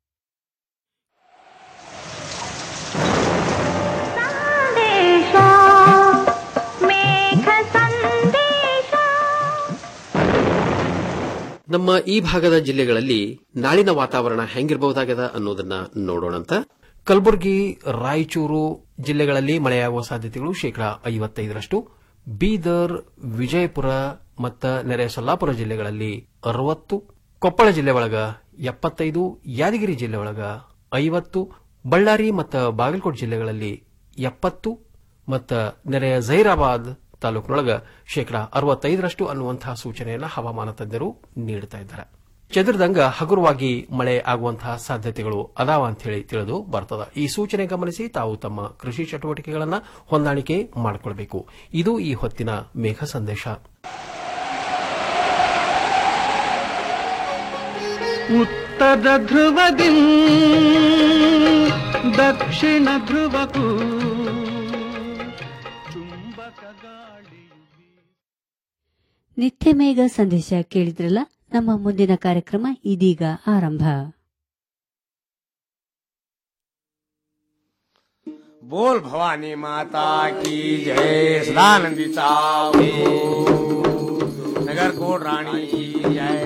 ನಮ್ಮ ಈ ಭಾಗದ ಜಿಲ್ಲೆಗಳಲ್ಲಿ ನಾಳಿನ ವಾತಾವರಣ ಹೆಂಗಿರಬಹುದಾಗದ ಅನ್ನೋದನ್ನ ನೋಡೋಣಂತ ಕಲಬುರಗಿ ರಾಯಚೂರು ಜಿಲ್ಲೆಗಳಲ್ಲಿ ಮಳೆಯಾಗುವ ಸಾಧ್ಯತೆಗಳು ಶೇಕಡಾ ಐವತ್ತೈದರಷ್ಟು ಬೀದರ್ ವಿಜಯಪುರ ಮತ್ತು ನೆರೆ ಸೊಲ್ಲಾಪುರ ಜಿಲ್ಲೆಗಳಲ್ಲಿ ಅರವತ್ತು ಕೊಪ್ಪಳ ಜಿಲ್ಲೆ ಒಳಗ ಎಪ್ಪತ್ತೈದು ಯಾದಗಿರಿ ಜಿಲ್ಲೆ ಒಳಗ ಐವತ್ತು ಬಳ್ಳಾರಿ ಮತ್ತು ಬಾಗಲಕೋಟೆ ಜಿಲ್ಲೆಗಳಲ್ಲಿ ಎಪ್ಪತ್ತು ಮತ್ತು ನೆರೆಯ ಜೈರಾಬಾದ್ ತಾಲೂಕಿನೊಳಗ ಶೇಕಡಾ ಅರವತ್ತೈದರಷ್ಟು ಅನ್ನುವಂತಹ ಸೂಚನೆಯನ್ನು ಹವಾಮಾನ ತಜ್ಞರು ನೀಡುತ್ತಾ ಇದ್ದಾರೆ ಚದುರಿದಂಗ ಹಗುರವಾಗಿ ಮಳೆ ಆಗುವಂತಹ ಸಾಧ್ಯತೆಗಳು ಅದಾವ ಅಂತ ಹೇಳಿ ತಿಳಿದು ಬರ್ತದ ಈ ಸೂಚನೆ ಗಮನಿಸಿ ತಾವು ತಮ್ಮ ಕೃಷಿ ಚಟುವಟಿಕೆಗಳನ್ನು ಹೊಂದಾಣಿಕೆ ಮಾಡಿಕೊಳ್ಬೇಕು ಇದು ಈ ಹೊತ್ತಿನ ಮೇಘ ಸಂದೇಶ ಉತ್ತರ ಧ್ರುವದಿ ದಕ್ಷಿಣ ಧ್ರುವಕ್ಕೂ ನಿತ್ಯ ಮೇಘ ಸಂದೇಶ ಕೇಳಿದ್ರಲ್ಲ ನಮ್ಮ ಮುಂದಿನ ಕಾರ್ಯಕ್ರಮ ಇದೀಗ ಆರಂಭ बोल भवानी माता की जय सदानंदी साहू नगर कोट रानी की जय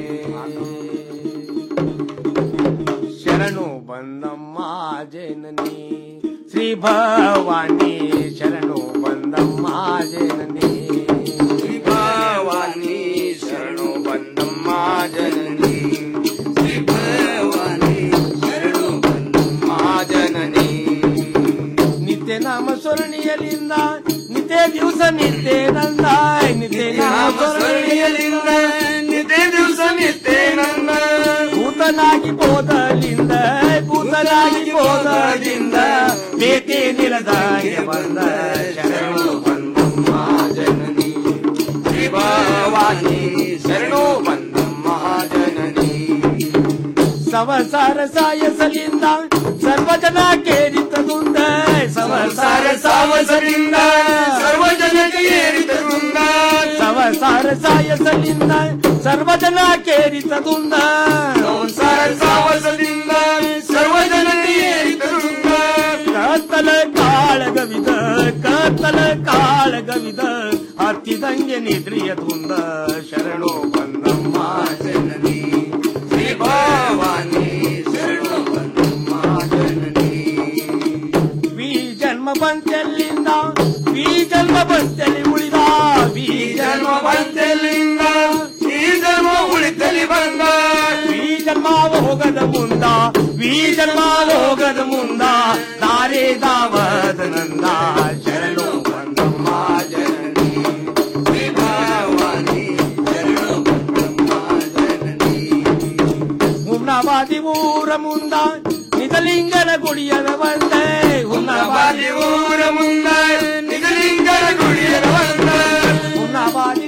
शरणु बंदम्मा जननी श्री भवानी शरणु बंदम्मा जननी श्री भवानी शरणु बंदम्मा जननी श्री भवानी शरणु बंदम्मा जननी ನಿತ್ಯ ನಾಮ ಸ್ಮರಣೆಯಲಿಂದ ನಿತ್ಯ ದಿವಸ ನಿತ್ಯ ನಂದ ನಿತ್ಯ ನಾಮ ಸ್ಮರಣೆಯಲಿಂದ ನಿತ್ಯ ದಿವಸ ನಿತ್ಯ ನಂದ ಭೂತನಾಗಿ ಬೋಧಲಿಂದ ಭೂತನಾಗಿ ಬೋಧದಿಂದ ಬೇಕೆ ನಿಲದಾಗೆ ಬಂದ ಶರಣು ಬಂದಮ್ಮ ಜನನಿ ಶ್ರೀ ಭವಾನಿ ಶರಣು ಬಂದಮ್ಮ ಜನನಿ ಸಂಸಾರ ಸಾಯಸಲಿಂದ ಸರ್ವಜನ ಕೇರಿತದುಂದ ಸಂಸಾರ ಸಾವಸಲಿಂದ ಸರ್ವಜನಕ್ಕೆ ಏರಿತದುಂದ ಸಂಸಾರ ಸಾಯಸಲಿಂದ ಸರ್ವಜನ ಕೇರಿತದುಂದ ಸಂಸಾರ ಸಾವಸಲಿಂದ ಸರ್ವಜನಕ್ಕೆ ಏರಿತದುಂದ ಕತ್ತಲ ಕಾಳಗವಿದ ಕತ್ತಲ ಕಾಳಗವಿದ ಹತ್ತಿದಂಗೆ ನಿದ್ರಿಯ ತುಂದ ಶರಣು ಬಂದಮ್ಮ ಜನನಿ ಶ್ರೀ ಭವಾನಿ ಶರಣು ಬಂದಮ್ಮ ಜನನಿ ವಿ ಜನ್ಮ ಬಂತೆಲ್ಲಿಂದ ವಿ ಜನ್ಮ ಬಂತೆಲ್ಲಿ ಉಳಿದ ವಿ ಜನ್ಮ ಬಂತೆಲ್ಲಿಂದ ಈ ಜನ್ಮ ಉಳಿತಲಿ ಬಂದ ವಿ ಜನ್ಮ ಹೋಗದ ಮುಂದ ವಿ ಜನ್ಮ ಹೋಗದ ಮುಂದ ದಾರೆ ದಾವದ ನಂದ ಶರಣು ಬಂದಮ್ಮ ಜನನಿ ಶ್ರೀ ಭವಾನಿ ಶರಣು ಬಂದಮ್ಮ ಜನನಿ ಹುಮ್ನಾಬಾದಿ ಊರ ಮುಂದ ನಿಜಲಿಂಗನ ಗುಡಿಯದ ಬಂದೆ ಹುಮ್ನಾಬಾದಿ ಊರ ಮುಂದ ನಿಜಲಿಂಗನ ಗುಡಿಯದ ಬಂದ ಹುಮ್ನಾಬಾದಿ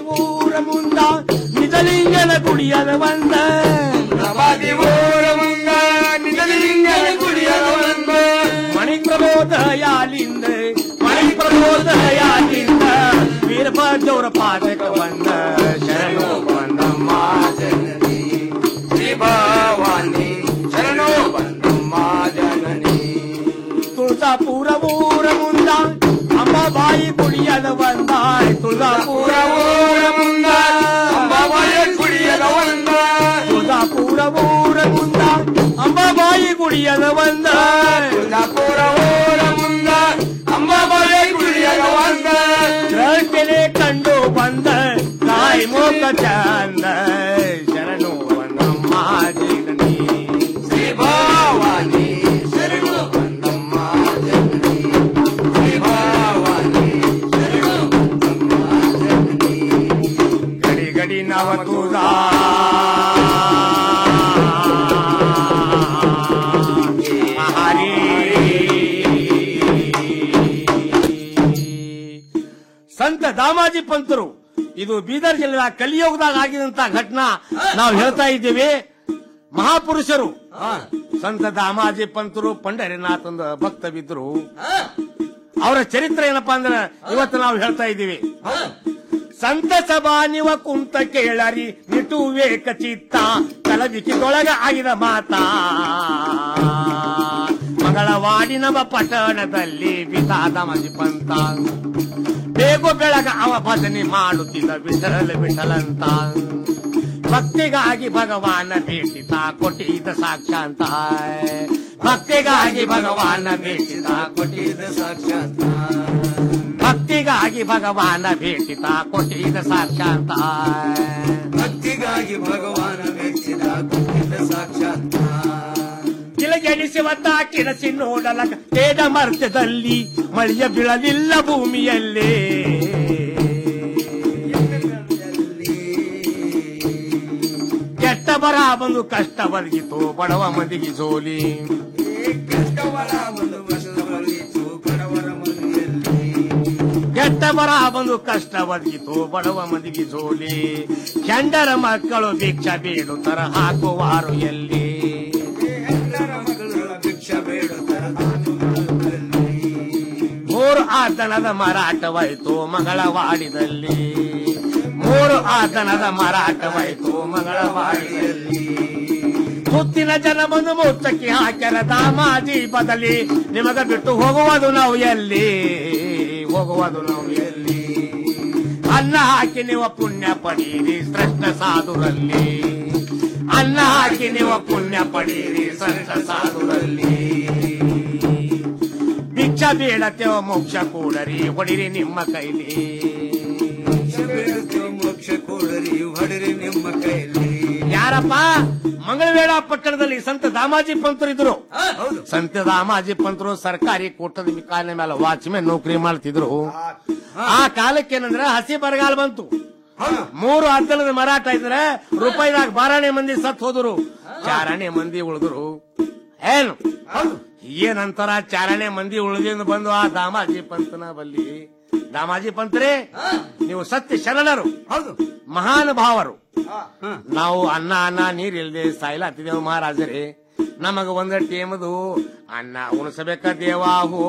ನಿಜಲಿಂಗನ ಕುಡಿಯದ ಬಂದ ಪ್ರಭಾದಿ ಊರ ಮುಂದ ನಿಜಲಿಂಗನ ಕುಡಿಯದ ಬಂದ ಮಣಿ ಪ್ರಬೋದಯಾಲಿಂದ ಮಣಿ ಪ್ರಬೋದಯಾಲಿಂದ ವೀರಭದ್ರವರ ಪಾದಕ ಬಂದ ಶರಣು ಬಂದಮ್ಮ ಜನನಿ ಶ್ರೀ ಭವಾನಿ ಶರಣು ಬಂದಮ್ಮ ಜನನಿ ತುಳಸಾಪುರ ಊರ ಮುಂದ ಅಂಬಾಬಾಯಿ ಕುಡಿಯದ ಬಂದ ತುಳಸಾಪುರ ಊರ ಮುಂದ ಅಂಬಾಬಾಯಿ ಕುಡಿಯದ ಬಂದ ತುಳಸಾಪುರ ಊರ ಮುಂದ ಅಂಬಾಬಾಯಿ ಕುಡಿಯದ ಬಂದ ತುಳಸಾಪುರ ಊರ ಮುಂದ ಅಂಬಾಬಾಯಿ ಕುಡಿಯದ ಬಂದ ರಸ್ತೆನೆ ಕಂಡು ಬಂದ ತಾಯಿ ಮೋಕ ಚಂದ ಶರಣು ಬಂದಮ್ಮ ಜನನಿ ಶ್ರೀ ಭವಾನಿ ಶರಣು ಬಂದಮ್ಮ ಜನನಿ ಶ್ರೀ ಭವಾನಿ ಶರಣು ಬಂದಮ್ಮ ಜನನಿ ಗಡಿ ಗಡಿ ನವ ತುಳಾ ಹರಿ ಸಂತ ದಾಮಾಜಿ ಪಂತರು ಇದು ಬೀದರ್ ಜಿಲ್ಲೆಯ ಕಲಿಯುಗದಾಗ ಆಗಿದಂತ ಘಟನಾ ನಾವು ಹೇಳ್ತಾ ಇದ್ದೀವಿ ಮಹಾಪುರುಷರು ಸಂತ ದಾಮಾಜಿ ಪಂತರು ಪಂಡರಿನಾಥಂದ ಭಕ್ತ ಬಿದ್ರು ಅವರ ಚರಿತ್ರೆ ಏನಪ್ಪಾ ಅಂದ್ರೆ ಇವತ್ತು ನಾವು ಹೇಳ್ತಾ ಇದ್ದೀವಿ ಸಂತ ಸಭಾ ನಿವ ಕುಂತ ಕೇಳರಿ ನಿಟು ವೇಕ ಚಿತ್ತ ಕಲಬಿಕಿದೊಳಗ ಆಗಿದ ಮಾತಾ ಮಂಗಳವಾಡಿನವ ಪಟ್ಟಣದಲ್ಲಿ ಬಿಸಾದ ಮಜಿ ಪಂತ ಬೇಗು ಬೆಳಗ ಅವ ಭಜನೆ ಮಾಡುತ್ತಿದ್ದ ವಿಠಲ ವಿಠಲಂತ ಭಕ್ತಿಗಾಗಿ ಭಗವಾನ ಭೇಟಿತ ಕೊಟ್ಟಿದ್ದ ಸಾಕ್ಷಾಂತ ಭಕ್ತಿಗಾಗಿ ಭಗವಾನ ಭೇಟಿತ ಕೊಟ್ಟಿದ್ದ ಸಾಕ್ಷಾಂತ ಭಕ್ತಿಗಾಗಿ ಭಗವಾನ ಭೇಟಿತ ಕೊಟ್ಟಿದ್ದ ಸಾಕ್ಷಾಂತ ಭಕ್ತಿಗಾಗಿ ಭಗವಾನ ಭೇಟಿತ ಕೊಟ್ಟಿದ್ದ ಸಾಕ್ಷಾಂತ ಕಿಲಗೆಡಿಸುವಂತ ಕಿಡಸಿ ನೋಡಲಕ ತೇಜ ಮರ್ತ್ಯದಲ್ಲಿ ಮಳೆಯ ಬೀಳಲಿಲ್ಲ ಭೂಮಿಯಲ್ಲೇ ಕೆಟ್ಟ ಬರ ಬಂದು ಕಷ್ಟ ಬದಗಿತು ಬಡವ ಮಂದಿಗೆ ಸೋಲಿ ಕೆಟ್ಟ ಬರ ಬಂದು ಕಷ್ಟ ಬದಗಿತು ಬಡವ ಮಂದಿಗೆ ಸೋಲಿ ಚಂಡರ ಮಕ್ಕಳು ಭಿಕ್ಷ ಬೇಡುತ್ತರ ಹಾಕುವಾರು ಎಲ್ಲಿ ಮೂರು ಆತನದ ಮಾರಾಟವಾಯಿತು ಮಂಗಳವಾಡಿದಲ್ಲಿ ಮೂರು ಆತನದ ಮಾರಾಟವಾಯಿತು ಮಂಗಳವಾಡಿಯಲ್ಲಿ ಸುತ್ತಿನ ಜನ ಬಂದು ಮುಚ್ಚಕ್ಕೆ ಹಾಕ್ಯಾರ ದಾಮಾಜಿ ಬದಲಿ ನಿಮಗ ಬಿಟ್ಟು ಹೋಗುವುದು ನಾವು ಎಲ್ಲಿ ಹೋಗುವುದು ನಾವು ಎಲ್ಲಿ ಅನ್ನ ಹಾಕಿ ನೀವು ಪುಣ್ಯ ಪಡೀರಿ ಶ್ರೇಷ್ಠ ಸಾಧುರಲ್ಲಿ ಅನ್ನ ಹಾಕಿ ನೀವು ಪುಣ್ಯ ಪಡೀರಿ ಶ್ರೇಷ್ಠ ಸಾಧುರಲ್ಲಿ ಭಿಕ್ಷ ಬೀಳತೆವ ಮೋಕ್ಷ ಕೂಡರಿ ಹೊಡಿರಿ ನಿಮ್ಮ ಕೈಲಿ ಮೋಕ್ಷ ಕೂಡರಿ ಹೊಡಿರಿ ನಿಮ್ಮ ಕೈಲಿ ಯಾರಪ್ಪ ಮಂಗಳವೇಳ ಪಟ್ಟಣದಲ್ಲಿ ಸಂತ ದಾಮಾಜಿ ಪಂತರು ಇದ್ರು ಸಂತ ದಾಮಾಜಿ ಪಂತರು ಸರ್ಕಾರಿ ಕೋಟದ ಕಾಲಿನ ಮೇಲೆ ವಾಚ್ಮೆನ್ ನೌಕರಿ ಮಾಡ್ತಿದ್ರು ಆ ಕಾಲಕ್ಕೆ ಏನಂದ್ರೆ ಹಸಿ ಬರಗಾಲ ಬಂತು ಮೂರು ಹದ್ದಲದ ಮರಾಠ ಇದ್ರೆ ರೂಪಾಯಿದಾಗ ಬಾರಾಣೆ ಮಂದಿ ಸತ್ ಹೋದ್ರು ಚಾರಣೆ ಮಂದಿ ಉಳಿದ್ರು ಏನು ಏನಂತಾರ ಚಾರಣೆ ಮಂದಿ ಉಳಿದಿಂದ ಬಂದು ಆ ದಾಮಾಜಿ ಪಂತನ ಬಲ್ಲಿ ದಾಮಾಜಿ ಪಂತರೇ ನೀವು ಸತ್ಯ ಶರಣರು ಹೌದು ಮಹಾನ್ ಭಾವರು ನಾವು ಅನ್ನ ಅನ್ನ ನೀರ್ ಇಲ್ದೆ ಸಾಯ್ಲಾತಿದ್ದೇವೆ ಮಹಾರಾಜರೇ ನಮಗ ಒಂದ ಟೇಮದು ಅನ್ನ ಉಣಿಸಬೇಕ ದೇವಾ ಹೋ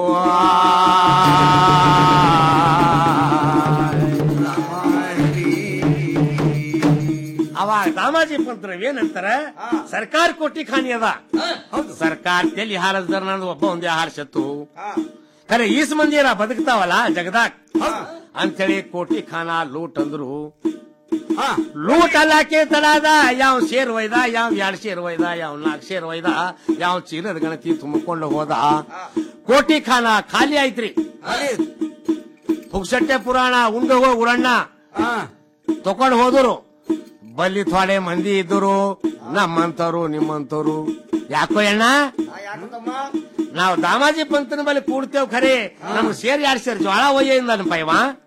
ಅವಾಗ ದಾಮಾಜಿ ಪಂತ್ರ ಏನಂತಾರ ಸರ್ಕಾರ ಕೊಟ್ಟಿ ಖಾನಿ ಅದ ಸರ್ಕಾರ ತೆಲಿ ಹಾರಸ್ದಾರ ನಂದು ಒಬ್ಬ ಒಂದೇ ಹಾರಿಸತ್ತು ಖರೆ ಈಸ್ ಮಂದಿರ ಬದುಕ್ತಾವಲ್ಲ ಜಗದಾಕ್ ಅಂತೇಳಿ ಕೋಟಿ ಖಾನ ಲೂಟ್ ಅಂದ್ರು ಲೂಟ್ ಅಲ್ಲಾಕೆ ತಲಾದ ಯಾವ ಶೇರ್ ಒಯ್ದ ಯಾವ ಎರಡ್ ಶೇರ್ ಒಯ್ದ ಯಾವ ನಾಲ್ಕು ಶೇರ್ ಒಯ್ದ ಯಾವ ಚೀಲದ ಗಣತಿ ತುಂಬಿಕೊಂಡು ಹೋದ ಕೋಟಿ ಖಾನ ಖಾಲಿ ಆಯ್ತ್ರಿ ಪುಕ್ಸಟ್ಟೆ ಪುರಾಣ ಉಂಡು ಹೋಗಿ ಉಡಣ್ಣ ತಕೊಂಡ್ ಹೋದ್ರು ಬಲ್ಲಿ ಥೋಡೆ ಮಂದಿ ಇದ್ದರು ನಮ್ಮಂತವ್ರು ನಿಮ್ಮಂತವ್ರು ಯಾಕೋ ಅಣ್ಣ ನಾವು ದಾಮಾಜಿ ಪಂತನ ಬಲ್ಲಿ ಕೂಡ್ತೇವ್ ಖರೆ ನಮ್ಗೆ ಸೇರ್ ಯಾರು ಸೇರ್ ಜ್ವಾಳ ಒಯ್ಯಿಂದ ಪೈವ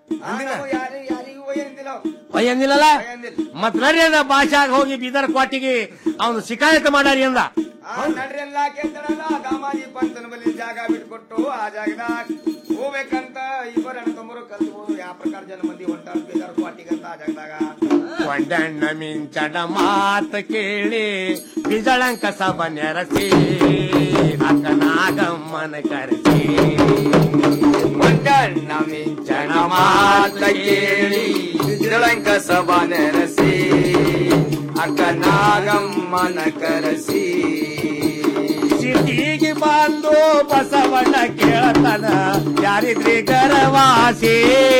ಒಯ್ಯಂದಿಲ್ಲಲ್ಲ ಮತ್ ನಡ್ರಿ ಅಂದ ಭಾಷಾಗ ಹೋಗಿ ಬೀದರ್ ಕ್ವಾಟಿಗೆ ಅವನು ಶಿಕಾಯತ್ ಮಾಡಾರಿ ಅಂದ ನಡ್ರಿ ಎಲ್ಲ ಕೇಳ್ತಾರಲ್ಲ ದಾಮಾಜಿ ಪಂತನ ಬಳಿ ಜಾಗ ಬಿಟ್ಕೊಟ್ಟು ಆ ಜಾಗದಾಗ ಹೋಗ್ಬೇಕಂತ ಇಬ್ಬರು ಅಣ್ಣ ತಮ್ಮರು ಕಲ್ತು ಯಾವ ಪ್ರಕಾರ ಜನ ಮಂದಿ ಹೊಂಟಾರ ಬೇದಾರ ಕ್ವಾಟಿಗಂತ ಆ ಜಾಗದಾಗ ಕೊಂಡಣ್ಣ ಮಿಂಚಣ ಮಾತ ಕೇಳಿ ಬಿಜಳಂಕ ಸಭ ನೆರಸಿ ಅಕ್ಕನಾಗಮ್ಮನ ಕರೆಸಿ ಕೊಂಡಣ್ಣ ಮಿಂಚಣ ಮಾತ ಕೇಳಿ ಬಿಜಳಂಕ ಸಭಾ ನೆರಸಿ ಅಕ್ಕ ನಾಗಮ್ಮನ ಕರೆಸಿ ಸಿಟಿಗೆ ಬಂದು ಬಸವಣ್ಣ ಕೇಳತನ ಯಾರಿದ್ರಿ ಗರವಾಸಿ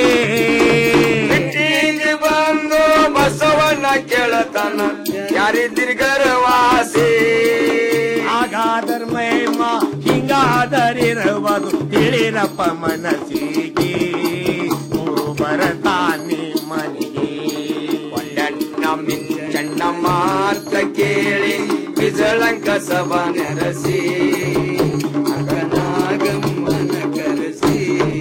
ಸಿಟ್ಟಿಗೆ ಬಂದು ಬಸವಣ್ಣ ಕೇಳತನ ಯಾರಿದ್ದಿರಿ ಗರ್ವಾಸಿ ಹಾಗಾದರ್ ಮೈಮ ಹಿಂಗಾದರಿರುವುದು ತಿಳಿರಪ್ಪ ಮನಸ್ಸಿಗೆ ಗುರು ಬರತಾನೆ ಮನೆಗೆ ಕೊಂಡಣ್ಣ ಮಿಂಚಣ್ಣ ಮಾತ ಕೇಳಿ ಬಿಜಳಂಕ ಸಭಾ ನೆರಸಿ ಅಕ್ಕ ನಾಗಮ್ಮನ ಕರೆಸಿ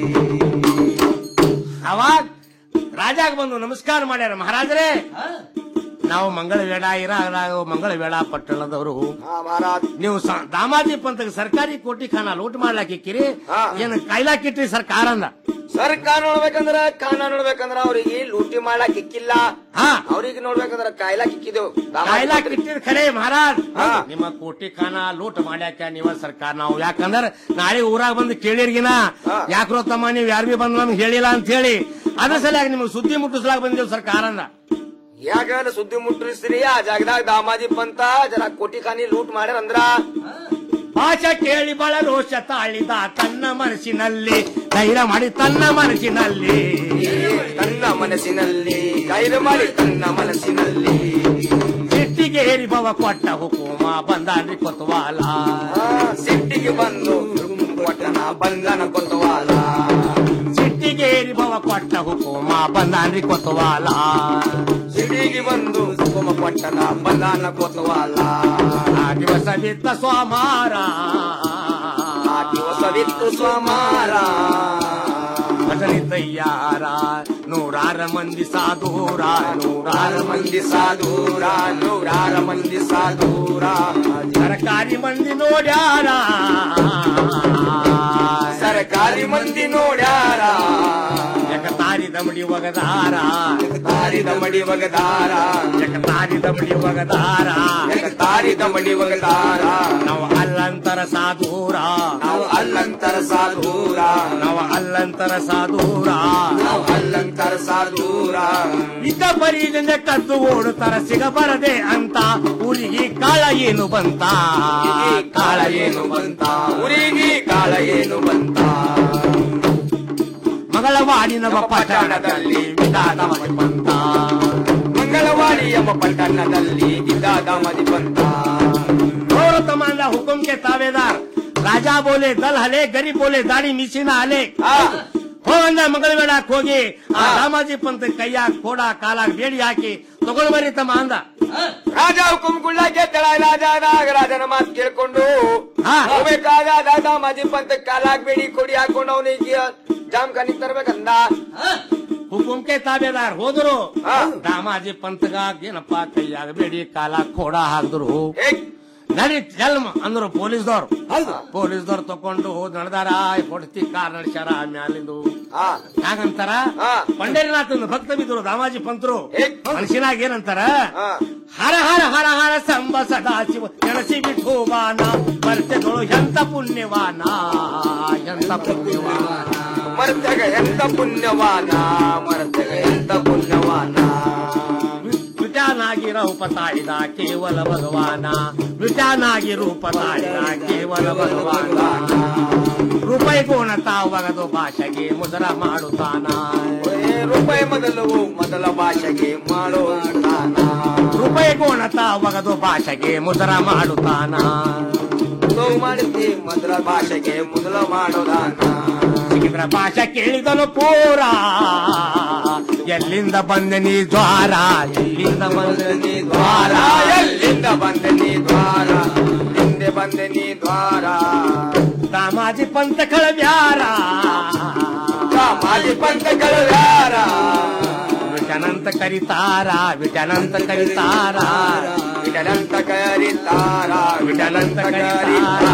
ಅವಾಗ ರಾಜಾಗ ಬಂದು ನಮಸ್ಕಾರ ಮಾಡ್ಯಾರ ಮಹಾರಾಜರೇ ನಾವು ಮಂಗಳ ವೇಡ ಇರ ಮಂಗಳ ವೇಡ ಪಟ್ಟಣದವರು ನೀವು ಸ- ದಾಮಾಜಿ ಪಂತಕ್ಕೆ ಸರ್ಕಾರಿ ಕೋಟಿ ಖಾನ ಲೂಟ್ ಮಾಡ್ಲಾಕಿಕ್ಕಿರಿ ಏನು ಕಾಯ್ಲಾಕಿಟ್ರಿ ಸರ್ಕಾರ ಅಂದ ಸರ್ಕಾರ ನೋಡ್ಬೇಕಂದ್ರ ಕಾನ ನೋಡ್ಬೇಕಂದ್ರ ಅವ್ರಿಗೆ ಲೂಟಿ ಮಾಡ್ಲಾಕ್ ಇಕ್ಕಿಲ್ಲ ಅವ್ರಿಗೆ ನೋಡ್ಬೇಕಂದ್ರ ಕಾಯ್ಲಾಕ್ ಇಕ್ಕಿದೆವು ಕಾಯ್ಲಾಕಿಟ್ಟಿದ್ ಖರೆ ಮಹಾರಾಜ್ ನಿಮ್ಮ ಕೋಟಿ ಖಾನ ಲೂಟ್ ಮಾಡ್ಯಾಕ ನೀವ ಸರ್ಕಾರ ನಾವು ಯಾಕಂದ್ರ ನಾಳೆ ಊರಾಗ ಬಂದು ಕೇಳಿರ್ಗಿನ ಯಾಕ್ರೋ ತಮ್ಮ ನೀವ್ ಯಾರು ಬಿ ಬಂದ್ ನಮ್ಗೆ ಹೇಳಿಲ್ಲ ಅಂತ ಹೇಳಿ ಅದ್ರ ಸಲುವಾಗಿ ನಿಮ್ಗೆ ಸುದ್ದಿ ಮುಟ್ಟಿಸ್ಲಾಕ ಬಂದಿದ್ದೇವೆ ಸರ್ಕಾರ ಅಂದ ಯಾಕಂದ್ರ ಸುದ್ದಿ ಮುಟ್ರಿಸ್ರಿ ಆ ಜಾಗದಾಗ ದಾಮಾಜಿ ಪಂತ ಜರ ಕೋಟಿ ಖಾನಿ ಲೂಟ್ ಮಾಡ್ಯಾರ ಅಂದ್ರ ಭಾಷೆ ಕೇಳಿ ಬಹಳ ರೋಷ ತಾಳಿದ ತನ್ನ ಮನಸ್ಸಿನಲ್ಲಿ ಧೈರ್ಯ ಮಾಡಿ ತನ್ನ ಮನಸ್ಸಿನಲ್ಲಿ ತನ್ನ ಮನಸ್ಸಿನಲ್ಲಿ ಗೈರು ಮಾಡಿ ತನ್ನ ಮನಸ್ಸಿನಲ್ಲಿ ಸಿಟ್ಟಿಗೆ ಏರಿ ಭವ ಕೊಟ್ಟ ಹುಕುಮ ಬಂದಾನ್ರಿ ಕೊತ್ವಾಲ ಸಿಟ್ಟಿಗೆ ಬಂದು ಒಟ್ಟನ ಬಂಧನ ಕೊತ್ತವಾಲ ಸಿಟ್ಟಿಗೆ ಏರಿ ಭವ ಕೊಟ್ಟ ಹುಕುಮ ಬಂದಾನ್ರಿ ಕೊತ್ವಾಲ ಸಿಟ್ಟಿಗೆ ಬಂದು ಸುಗಮ ಪಟ್ಟಣ ಬಂಧನ ಕೊತ್ತವಾಲ ಆ ದಿವಸ ಬಿತ್ತ ಸೋಮಾರ ಆ ದಿವಸವಿತ್ತು ಸೋಮಾರ ಭಜನೆ ತಯ್ಯಾರ ನೂರಾರ ಮಂದಿ ಸಾಧೂರ ನೂರಾರು ಮಂದಿ ಸಾಧೂರ ನೂರಾರು ಮಂದಿ ಸಾಧೂರ ಸರ್ಕಾರಿ ಮಂದಿ ನೋಡ್ಯಾರ ಸರ್ಕಾರಿ ಮಂದಿ ನೋಡ್ಯಾರ ಜಗತಾರಿ ದಮಡಿ ಒಗದಾರ ತಾರಿ ದಮಡಿ ಒಗದಾರ ಜಗತಾರಿ ದಮಡಿ ಒಗದಾರ ತಾರಿ ದಮಡಿ ಒಗದಾರ ನಾವು ಅಲ್ಲಂತರ ಸಾಧೂರ ನಾವು ಅಲ್ಲಂತರ ಸಾಧೂರ ನಾವು ಅಲ್ಲಂತರ ಸಾಧೂರ ನಾವು ಅಲ್ಲಂತರ ಸಾಧೂರ ಇದ್ದ ಬರೀದಿಂದ ಕದ್ದು ಓಡುತ್ತರ ಸಿಗಬರದೆ ಅಂತ ಊರಿಗೆ ಕಾಳ ಏನು ಬಂತ ಕಾಳ ಏನು ಬಂತ ಊರಿಗೆ ಕಾಳ ಏನು ಬಂತ ಮಗಳವಾಡಿ ನಮ್ಮ ಪಟ್ಟಣದಲ್ಲಿ ವಿಧಾನವಾಗಿ ಬಂತ ಮಂಗಳವಾಡಿ ಎಂಬ ಪಟ್ಟಣದಲ್ಲಿ ಇದ್ದಾದ ಮದಿ ಬಂತ और तमांदा हुकुम के तावेदार राजा बोले दल हले गरीब बोले दाढ़ी ಮಿಸಿನ ಹಲೆ ಹೋ ಅಂದ ಮಂಗಳವೇಳಕ್ ಹೋಗಿ ಆ ರಾಮಾಜಿ ಪಂತ ಕೈಯಾಗ ಕೋಡ ಕಾಲಾಗ ಬೇಡಿ ಹಾಕಿ ತಗೊಂಡ್ ಬರ್ರಿ ತಮ್ಮ ಅಂದ ರಾಜ ಹುಕುಂ ಗುಳ್ಳಕ್ಕೆ ತಳ ರಾಜ ನಾಗರಾಜನ ಮಾತು ಕೇಳ್ಕೊಂಡು ಹೋಗ್ಬೇಕಾದ ದಾದಾ ಮಾಜಿ ಪಂತ ಕಾಲಾಗ್ ಬೇಡಿ ಕೊಡಿ ಹಾಕೊಂಡು ಅವನಿಗೆ ಜಾಮ್ ಖಾನಿ ತರ್ಬೇಕಂದ ಹುಕುಂಕೆ ತಾಬೇದಾರ್ ಹೋದ್ರು ರಾಮಾಜಿ ಪಂತಗ ಏನಪ್ಪ ಕೈಯಾಗ ಬೇಡಿ ಕಾಲಾಗ ಕೋಡ ಹಾಕಿದ್ರು ನಡಿ ಜಲ್ಮ ಅಂದ್ರು ಪೊಲೀಸ್ದವ್ರು ಪೊಲೀಸ್ದವ್ರು ತಕೊಂಡು ಹೋದ್ ನಡೆದಾರ ಹೊಡ್ತಿ ಕಾರ್ ನಡೆಸ್ಯಾರ ಮ್ಯಾಲಿಂದು ಹಾಗಂತಾರ ಪಂಡರಿನಾಥನ ಭಕ್ತ ಬಿದ್ರು ದಾಮಾಜಿ ಪಂತರು ಮನುಷ್ಯನಾಗ ಏನಂತಾರ ಹರ ಹರ ಹರ ಹರ ಸಂಬ ಸದಾ ಶಿವ ನೆನಸಿ ಬಿಟ್ಟು ಬಾನ ಮರ್ತೆಗಳು ಎಂತ ಪುಣ್ಯವಾನ ಎಂತ ಪುಣ್ಯವಾನ ಮರ್ತಗ ಎಂತ ಪುಣ್ಯವಾನ ಮರ್ತಗ ಎಂತ ಪುಣ್ಯವಾನ ವಿಟಾನಾಗಿ ರೂಪ ತಾಳಿದ ಕೇವಲ ಭಗವಾನ ವಿಟಾನಾಗಿ ರೂಪ ತಾಳಿದ ಕೇವಲ ಭಗವಾನ ರೂಪಾಯಿ ಗುಣತ ಒಗದು ಭಾಷೆಗೆ ಮುದರ ಮಾಡುತ್ತಾನ ರೂಪಾಯಿ ಮೊದಲು ಮೊದಲ ಭಾಷೆಗೆ ಮಾಡೋ ರೂಪಾಯಿ ಗುಣತ ಒಗದು ಭಾಷೆಗೆ ಮುದರ ಮಾಡುತ್ತಾನ ಮಾಡುತ್ತೆ ಮೊದಲ ಭಾಷೆಗೆ ಮೊದಲ ಮಾಡೋದಾನ ಸಿಕ್ಕಿದ್ರ ಭಾಷೆ ಕೇಳಿದನು ಪೂರ ಎಲ್ಲಿಂದ ಬಂದೆ ನೀ ದ್ವಾರ ಎಲ್ಲಿಂದ ಬಂದೆ ನೀ ದ್ವಾರ ಎಲ್ಲಿಂದ ಬಂದೆ ನೀ ದ್ವಾರ ಹಿಂದೆ ಬಂದೆ ನೀ ದ್ವಾರ ದಾಮಾಜಿ ಪಂತ ಕಳವ್ಯಾರ ಮಾಜಿ ಪಂತ ಕಳವ್ಯಾರ ವಿಟನಂತ ಕರಿತಾರ ವಿಟನಂತ ಕರಿತಾರ ವಿಟನಂತ ಕರಿತಾರ ವಿಟನಂತ ಕರಿತಾರ